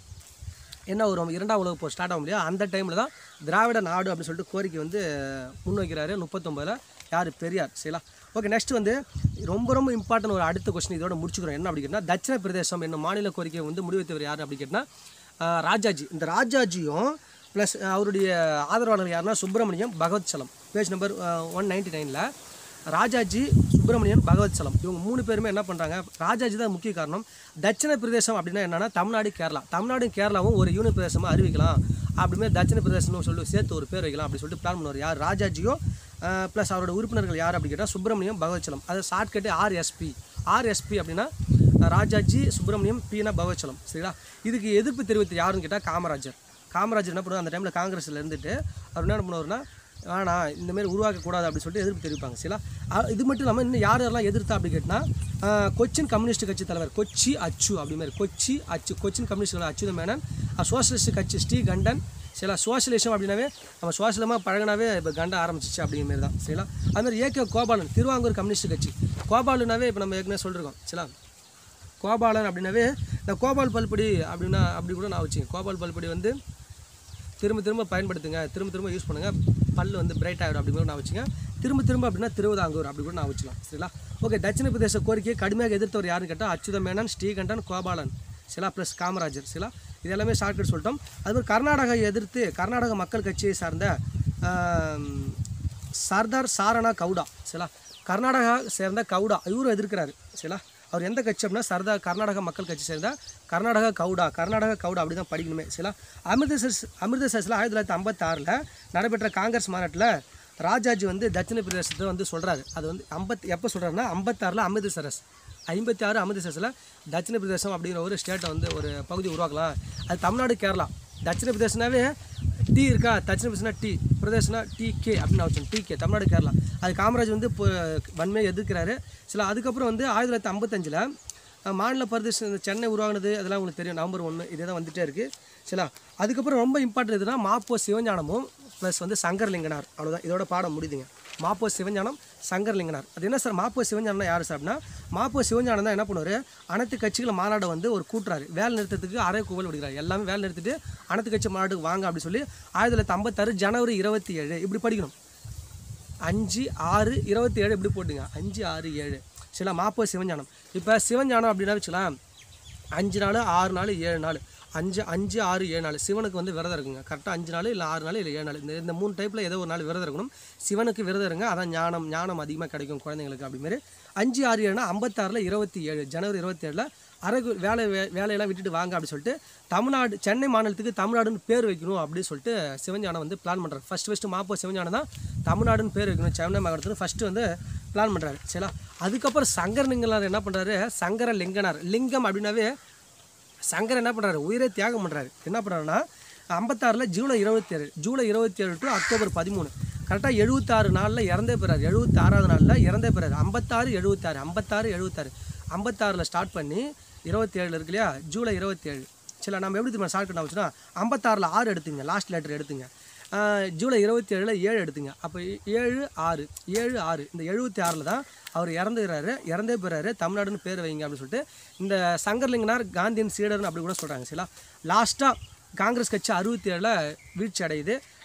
[SPEAKER 1] என்ன வரும் இரண்டாம் உலக போர் ஸ்டார்ட் ஆகும் இல்லையா அந்த டைமில் தான் திராவிட நாடு அப்படின்னு சொல்லிட்டு கோரிக்கை வந்து முன்வைக்கிறாரு முப்பத்தொம்பதில் யார் பெரியார் சரிங்களா ஓகே நெக்ஸ்ட் வந்து ரொம்ப ரொம்ப இம்பார்ட்டன்ட் ஒரு அடுத்த கொஸ்டின் இதோட முடிச்சுக்கிறோம் என்ன அப்படி கேட்டால் தட்சிண பிரதேசம் என்னும் மாநில கோரிக்கையை வந்து முடிவெடுத்தவர் யார் அப்படி கேட்டால் ராஜாஜி இந்த ராஜாஜியும் ப்ளஸ் அவருடைய ஆதரவாளர் யாருன்னா சுப்பிரமணியம் பகவத் சலம் பேஜ் நம்பர் ஒன் நைன்டி நைனில் ராஜாஜி சுப்பிரமணியன் பகவத் சலம் இவங்க மூணு பேருமே என்ன பண்ணுறாங்க ராஜாஜி தான் முக்கிய காரணம் தட்சிண பிரதேசம் அப்படின்னா என்னன்னா தமிழ்நாடு கேரளா தமிழ்நாடும் கேரளாவும் ஒரு யூனிட் பிரதேசமாக அறிவிக்கலாம் அப்படிமே தட்சிண பிரதேசம்னு சொல்லி சேர்த்து ஒரு பேர் வைக்கலாம் அப்படி சொல்லிட்டு பிளான் பண்ணுவார் யார் ராஜாஜியும் ப்ளஸ் அவரோட உறுப்பினர்கள் யார் அப்படி கேட்டால் சுப்பிரமணியம் பகவத் சலம் அது ஷார்ட்கட்டு ஆர்எஸ்பி ஆர்எஸ்பி அப்படின்னா ராஜாஜி சுப்பிரமணியம் பீனா பகவச்சலம் சரிங்களா இதுக்கு எதிர்ப்பு தெரிவித்து யாருன்னு கேட்டால் காமராஜர் காமராஜர் என்ன பண்ணுவார் அந்த டைமில் காங்கிரஸில் இருந்துட்டு அவர் என்ன பண்ணுவார்னா வேணாம் இந்த மாதிரி உருவாக்கக்கூடாது அப்படின்னு சொல்லிட்டு எதிர்ப்பு தெரிவிப்பாங்க சரிங்களா அ- இது மட்டும் இல்லாமல் இன்னும் யார் யாரெல்லாம் எதிர்த்தா அப்படி கேட்டால் கொச்சின் கம்யூனிஸ்ட் கட்சி தலைவர் கொச்சி அச்சு அப்படி மாதிரி கொச்சி அச்சு கொச்சின் கம்யூனிஸ்ட் தலைவர் அச்சுத மேனன் சோஷலிஸ்ட் கட்சி ஸ்ரீ கண்டன் சரிங்களா சோஷலிசம் அப்படின்னாவே நம்ம சோஷலமாக பழகினாவே இப்போ கண்ட ஆரம்பிச்சிச்சு அப்படிங்கிற மாதிரி தான் சரிங்களா அது மாதிரி ஏகே கோபாலன் திருவாங்கூர் கம்யூனிஸ்ட் கட்சி கோபாலுனாவே இப்போ நம்ம ஏற்கனவே சொல்லிருக்கோம் சரிங்களா கோபாலன் அப்படின்னாவே இந்த கோபால் பல்படி அப்படின்னா அப்படி கூட நான் வச்சுக்கேன் கோபால் பல்படி வந்து திரும்ப திரும்ப பயன்படுத்துங்க திரும்ப திரும்ப யூஸ் பண்ணுங்கள் பல் வந்து பிரைட் ஆகிடும் அப்படி கூட நான் வச்சுங்க திரும்ப திரும்ப அப்படின்னா திருவிதாங்கூர் அப்படி கூட நான் வச்சுக்கலாம் சரிங்களா ஓகே தட்சிண பிரதேச கோரிக்கையை கடுமையாக எதிர்த்தவர் யாருன்னு கேட்டால் அச்சுத மேனன் ஸ்ரீகண்டன் கோபாலன் சரிங்களா ப்ளஸ் காமராஜர் சரிங்களா இது எல்லாமே ஷார்ட்கட் சொல்லிட்டோம் அதுமாதிரி கர்நாடகா எதிர்த்து கர்நாடக மக்கள் கட்சியை சார்ந்த ஆம், சர்தார் சாரணா கவுடா சரிங்களா கர்நாடகா சேர்ந்த கவுடா இவரும் எதிர்க்கிறாரு சரிங்களா அவர் எந்த கட்சி அப்படின்னா சர்தா கர்நாடக மக்கள் கட்சி சேர்ந்த கர்நாடகா கவுடா கர்நாடகா கவுடா அப்படி தான் படிக்கணுமே சரிங்களா அமிர்தசரஸ் அமிர்தசரஸில் ஆயிரத்தி தொள்ளாயிரத்தி ஐம்பத்தாறில் நடைபெற்ற காங்கிரஸ் மாநாட்டில் ராஜாஜி வந்து தட்சிண பிரதேசத்தை வந்து சொல்கிறாரு அது வந்து ஐம்பத்தி எப்போ சொல்கிறாருன்னா ஐம்பத்தாறில் அமிர்தசரஸ் ஐம்பத்தி ஆறு அமிர்தசரஸில் தட்சிண பிரதேசம் அப்படிங்கிற ஒரு ஸ்டேட்டை வந்து ஒரு பகுதி உருவாக்கலாம் அது தமிழ்நாடு கேரளா தட்சிண பிரதேசனாவே டீ இருக்கா தட்சிண பிரதேசனா டீ பிரதேசனா டி கே அப்படின்னு நான் வச்சேன் டி கே தமிழ்நாடு கேரளா அது காமராஜ் வந்து இப்போ வன்மையை எதிர்க்கிறாரு சில அதுக்கப்புறம் வந்து ஆயிரத்தி தொள்ளாயிரத்தி ஐம்பத்தஞ்சில் மாநில பிரதேசம் இந்த சென்னை உருவானது அதெல்லாம் உங்களுக்கு தெரியும் நவம்பர் ஒன்று இதே தான் வந்துட்டே இருக்குது சரிங்களா அதுக்கப்புறம் ரொம்ப இம்பார்ட்டன்ட் எதுனா மாப்போ சிவஞானமும் ப்ளஸ் வந்து சங்கர்லிங்கனார் அவ்வளோதான் இதோட பாடம் முடியுதுங்க மாப்போ சிவஞானம் சங்கர்லிங்கனார் அது என்ன சார் மாப்போ சிவஞானம்னா யார் சார் அப்படின்னா மாப்போ சிவஞானம் தான் என்ன பண்ணுவார் அனைத்து கட்சிகள் மாநாடை வந்து ஒரு கூட்டுறாரு வேலை நிறுத்தத்துக்கு அரை கூவல் விடுகிறார் எல்லாமே வேலை நிறுத்திட்டு அனைத்து கட்சி மாநாட்டுக்கு வாங்க அப்படி சொல்லி ஆயிரத்தி தொள்ளாயிரத்தி ஐம்பத்தாறு ஜனவரி இருபத்தி ஏழு இப்படி படிக்கணும் அஞ்சு ஆறு இருபத்தி ஏழு இப்படி போட்டுங்க அஞ்சு ஆறு ஏழு சரிங்களா மாப்போ சிவஞானம் இப்போ சிவஞானம் அப்படின்னா வச்சுக்கலாம் அஞ்சு நாள் ஆறு நாள் ஏழு நாள் அஞ்சு அஞ்சு ஆறு ஏழு நாள் சிவனுக்கு வந்து விரதம் இருக்குங்க கரெக்டாக அஞ்சு நாள் இல்லை ஆறு நாள் இல்லை ஏழு நாள் இந்த இந்த மூணு டைப்பில் ஏதோ ஒரு நாள் விரதம் இருக்கணும் சிவனுக்கு விரதம் இருங்க அதான் ஞானம் ஞானம் அதிகமாக கிடைக்கும் குழந்தைங்களுக்கு அப்படிமாரி அஞ்சு ஆறு ஏழுனா ஐம்பத்தாறில் இருபத்தி ஏழு ஜனவரி இருபத்தி ஏழில் அரகு வேலை வே- வேலையெல்லாம் விட்டுட்டு வாங்க அப்படின்னு சொல்லிட்டு தமிழ்நாடு சென்னை மாநிலத்துக்கு தமிழ்நாடுன்னு பேர் வைக்கணும் அப்படின்னு சொல்லிட்டு சிவஞானம் வந்து பிளான் பண்ணுறாரு ஃபஸ்ட்டு ஃபஸ்ட்டு மாப்போ சிவஞானம் தான் தமிழ்நாடுன்னு பேர் வைக்கணும் சென்னை மாகாணத்துக்கு ஃபஸ்ட்டு வந்து பிளான் பண்ணுறாரு சரிங்களா அதுக்கப்புறம் சங்கர் லிங்கனார் என்ன பண்ணுறாரு சங்கர லிங்கனார் லிங்கம் அப்படின்னாவே சங்கர் என்ன பண்ணுறாரு உயிரை தியாகம் பண்ணுறாரு என்ன பண்ணுறாருன்னா ஐம்பத்தாறில் ஜூலை இருபத்தி ஏழு ஜூலை இருபத்தி ஏழு டு அக்டோபர் பதிமூணு கரெக்டாக எழுபத்தாறு நாளில் இறந்தே போகிறாரு எழுபத்தி ஆறாவது நாளில் இறந்தே போகிறாரு ஐம்பத்தாறு எழுபத்தாறு ஐம்பத்தாறு எழுபத்தாறு ஐம்பத்தாறில் ஸ்டார்ட் பண்ணி இருபத்தி ஏழில் இருக்கு இல்லையா ஜூலை இருபத்தி ஏழு சரி நம்ம எப்படி திரும்ப ஸ்டார்ட் பண்ண வச்சுன்னா ஐம்பத்தாறில் ஆறு எடுத்துங்க லாஸ்ட் லெட்டர் எடுத்துங்க ஆஹ் ஜூலை இருபத்தி ஏழில் ஏழு எடுத்துங்க அப்போ ஏழு ஆறு ஏழு ஆறு இந்த எழுபத்தி ஆறில் தான் அவர் இறந்துகிறாரு இறந்தே போகிறாரு தமிழ்நாடுன்னு பேர் வைங்க அப்படின்னு சொல்லிட்டு இந்த சங்கர்லிங்கனார் காந்தியின் சீடர்னு அப்படி கூட சொல்கிறாங்க சரிங்களா லாஸ்ட்டாக காங்கிரஸ் கட்சி அறுபத்தி ஏழில் வீழ்ச்சி அடையுது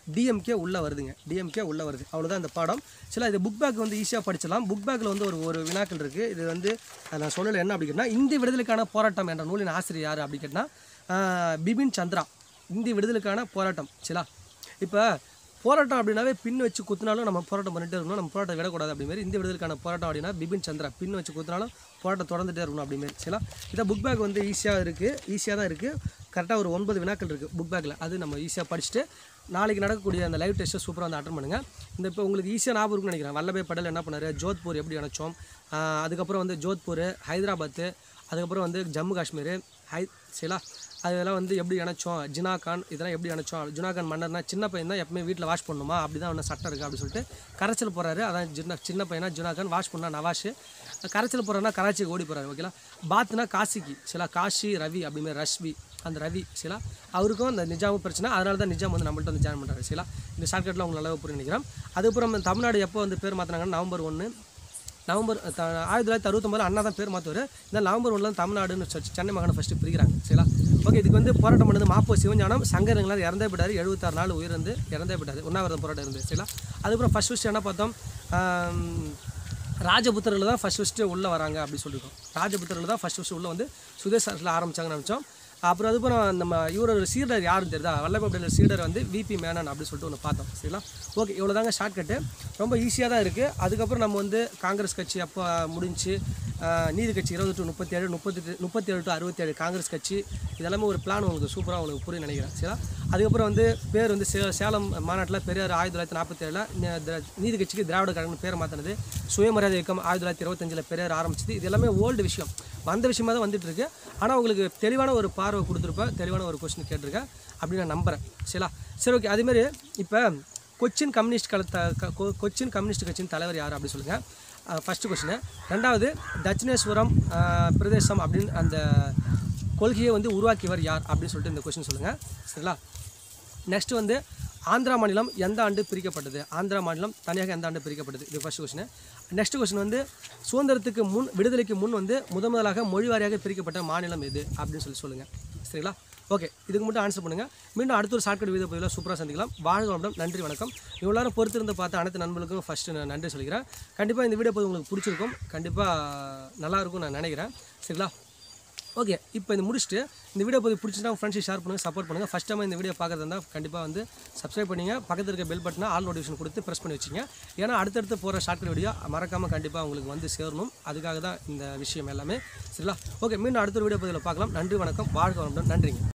[SPEAKER 1] டிஎம்கே உள்ளே வருதுங்க டிஎம்கே உள்ளே வருது அவ்வளோதான் இந்த பாடம் சில இது புக் பேக் வந்து ஈஸியாக படிச்சிடலாம் புக் பேக்கில் வந்து ஒரு ஒரு வினாக்கள் இருக்குது இது வந்து அஹ், நான் சொல்லலை என்ன அப்படி கேட்டால் இந்திய விடுதலைக்கான போராட்டம் என்ற நூலின் ஆசிரியர் யார் அப்படி கேட்டால் பிபின் சந்திரா இந்திய விடுதலைக்கான போராட்டம் சரிங்களா இப்போ போராட்டம் அப்படின்னாவே பின் வச்சு குத்தினாலும் நம்ம போராட்டம் பண்ணிட்டே இருக்கணும் நம்ம போராட்டம் விடக்கூடாது அப்படி மாதிரி இந்திய விடுதலுக்கான போராட்டம் அப்படின்னா பிபின் சந்திரா பின் வச்சு குத்தினாலும் போராட்டம் தொடர்ந்துட்டே இருக்கணும் அப்படி மாதிரி சரிங்களா இதை புக் பேக் வந்து ஈஸியாக இருக்குது ஈஸியாக தான் இருக்குது கரெக்டாக ஒரு ஒன்பது வினாக்கள் இருக்குது புக் பேக்கில் அது நம்ம ஈஸியாக படிச்சுட்டு நாளைக்கு நடக்கக்கூடிய அந்த லைவ் டெஸ்ட்டை சூப்பராக வந்து அட்டன் பண்ணுங்கள் இந்த இப்போ உங்களுக்கு ஈஸியாக ஞாபகம் இருக்குன்னு நினைக்கிறேன் வல்லபாய் படேல் என்ன பண்ணார் ஜோத்பூர் எப்படி அணைச்சோம் ஆஹ் அதுக்கப்புறம் வந்து ஜோத்பூர் ஹைதராபாத்து அதுக்கப்புறம் வந்து ஜம்மு காஷ்மீர் ஹை சரிங்களா அதெல்லாம் வந்து எப்படி இணைச்சோம் ஜினா கான் இதெல்லாம் எப்படி இணைச்சோம் ஜினா கான் மன்னர்னா சின்ன பையன் தான் எப்பவுமே வீட்டில் வாஷ் பண்ணணுமா அப்படி தான் ஒன்று சட்டம் இருக்குது அப்படின்னு சொல்லிட்டு கரைச்சல் போகிறாரு அதான் சின்ன சின்ன பையனா ஜினா கான் வாஷ் பண்ணா நவாஷ் கரைச்சல் போகிறாருனா கராச்சிக்கு ஓடி போகிறாரு ஓகேலா பாத்னா காசிக்கு சில காஷி ரவி அப்படிங்கிற ரஷ்வி அந்த ரவி சிலா அவருக்கும் அந்த நிஜாமும் பிரச்சனை அதனால தான் நிஜாம் வந்து நம்மள்ட்ட வந்து ஜாயின் பண்ணுறாரு சிலா இந்த ஷார்ட்கட்டில் உங்களுக்கு நல்லா புரிய நினைக்கிறேன் அதுக்கப்புறம் தமிழ்நாடு எப்போ வந்து பேர் மாற்றினாங்கன்னா நவம்பர் ஒன்று நவம்பர் த- ஆயிரத்தி தொள்ளாயிரத்தி அறுபத்தொம்பது அண்ணா தான் பேர் மாற்றுவார் இந்த நவம்பர் ஒன்றில் தமிழ்நாடுன்னு சொல்லி சென்னை மாகாணம் ஃபஸ்ட்டு பிரிக்கிறாங்க சரிங்களா ஓகே இதுக்கு வந்து போராட்டம் பண்ணது மாப்போ சிவஞானம் சங்கரங்களார் இறந்தே போயிட்டார் எழுபத்தாறு நாள் உயிரிழந்து இறந்தே போயிட்டார் உண்ணாவிரதம் போராட்டம் இருந்து சரிங்களா அதுக்கப்புறம் ஃபஸ்ட் ஃபஸ்ட்டு என்ன பார்த்தோம் ஆம், ராஜபுத்திரர்கள் தான் ஃபஸ்ட் ஃபஸ்ட்டு உள்ளே வராங்க அப்படி சொல்லியிருக்கோம் ராஜபுத்திரர்கள் தான் ஃபஸ்ட் ஃபஸ்ட்டு உள்ளே வந்து சுதேஷ் அரசில் ஆரம்பிச்சாங்கன்னு நினச்சோம் அப்புறம் அதுக்கப்புறம் நம்ம இவரோட சீடர் யாருன்னு தெரியுதா வல்லபாய் பட்டேல் சீடர் வந்து விபி மேனன் அப்படி சொல்லிட்டு ஒன்று பார்த்தோம் சரிங்களா ஓகே இவ்வளோ தாங்க ஷார்ட்கட்டு ரொம்ப ஈஸியாக தான் இருக்குது அதுக்கப்புறம் நம்ம வந்து காங்கிரஸ் கட்சி அப்போ முடிஞ்சு ஆஹ், நீதி கட்சி இருபது டு முப்பத்தி ஏழு முப்பத்தி முப்பத்தி ஏழு டு அறுபத்தேழு காங்கிரஸ் கட்சி இதெல்லாமே ஒரு பிளான் உங்களுக்கு சூப்பராக உங்களுக்கு புரிய நினைக்கிறேன் சரிங்களா அதுக்கப்புறம் வந்து பேர் வந்து சே சேலம் மாநாட்டில் பெரியார் ஆயிரத்தி தொள்ளாயிரத்தி நாற்பத்தி ஏழில் நீதி கட்சிக்கு திராவிட கழகம் பேர் மாற்றினது சுயமரியாதை இயக்கம் ஆயிரத்தி தொள்ளாயிரத்தி இருபத்தஞ்சில் பெரியார் ஆரம்பிச்சது இது எல்லாமே ஓல்டு விஷயம் வந்த விஷயமா தான் வந்துட்டு இருக்கு ஆனால் உங்களுக்கு தெளிவான ஒரு பார்வை கொடுத்துருப்பேன் தெளிவான ஒரு கொஸ்டின் கேட்டிருக்கேன் அப்படின்னு நான் நம்புகிறேன் சரிங்களா சரி ஓகே அதேமாரி இப்போ கொச்சின் கம்யூனிஸ்ட் கலத்த க- கொ- கொச்சின் கம்யூனிஸ்ட் கட்சியின் தலைவர் யார் அப்படி சொல்லுங்கள் ஃபஸ்ட்டு கொஸ்டின் ரெண்டாவது தட்சிணேஸ்வரம் அஹ், பிரதேசம் அப்படின்னு அந்த கொள்கையை வந்து உருவாக்கியவர் யார் அப்படின்னு சொல்லிட்டு இந்த கொஸ்டின் சொல்லுங்கள் சரிங்களா நெக்ஸ்ட் வந்து ஆந்திரா மாநிலம் எந்த ஆண்டு பிரிக்கப்பட்டது ஆந்திரா மாநிலம் தனியாக எந்த ஆண்டு பிரிக்கப்பட்டது இது ஃபர்ஸ்ட் கொஸ்டின் நெக்ஸ்ட் கொஸ்டின் வந்து சுதந்திரத்துக்கு முன் விடுதலைக்கு முன் வந்து முத முதலாக மொழி வாரியாக பிரிக்கப்பட்ட மாநிலம் எது அப்படின்னு சொல்லி சொல்லுங்கள் சரிங்களா ஓகே இதுக்கு மட்டும் ஆன்சர் பண்ணுங்கள் மீண்டும் அடுத்த ஒரு ஷார்ட்கட் வீடியோ பதிவில் சூப்பராக சந்திக்கலாம் வாழ்க வளமுடன் நன்றி வணக்கம் இவ்வளோ நேரம் பொறுத்திருந்து பார்த்த அனைத்து நண்பர்களுக்கும் ஃபஸ்ட்டு நான் நன்றி சொல்லிக்கிறேன் கண்டிப்பாக இந்த வீடியோ பதிவு உங்களுக்கு பிடிச்சிருக்கும் கண்டிப்பாக நல்லா இருக்கும் நான் நினைக்கிறேன் சரிங்களா ஓகே இப்போ இந்த முடிச்சுட்டு இந்த வீடியோ பதிவு பிடிச்சிட்டா ஃப்ரெண்ட்ஸ் ஷேர் பண்ணுங்கள் சப்போர்ட் பண்ணுங்கள் ஃபஸ்ட் டைம் இந்த வீடியோ பார்க்குறது இருந்தால் கண்டிப்பாக வந்து சப்ஸ்கிரைப் பண்ணிங்க பக்கத்தில் இருக்க பெல் பட்டனை ஆல் நோட்டிஃபிகேஷன் கொடுத்து ப்ரெஸ் பண்ணி வச்சிங்க ஏன்னா அடுத்தடுத்து போகிற ஷார்ட்கட் வீடியோ மறக்காமல் கண்டிப்பாக உங்களுக்கு வந்து சேரணும் அதுக்காக தான் இந்த விஷயம் எல்லாமே சரிங்களா ஓகே மீண்டும் அடுத்த ஒரு வீடியோ பதிவில் பார்க்கலாம் நன்றி வணக்கம் வாழ்க வளமுடன் நன்றிங்க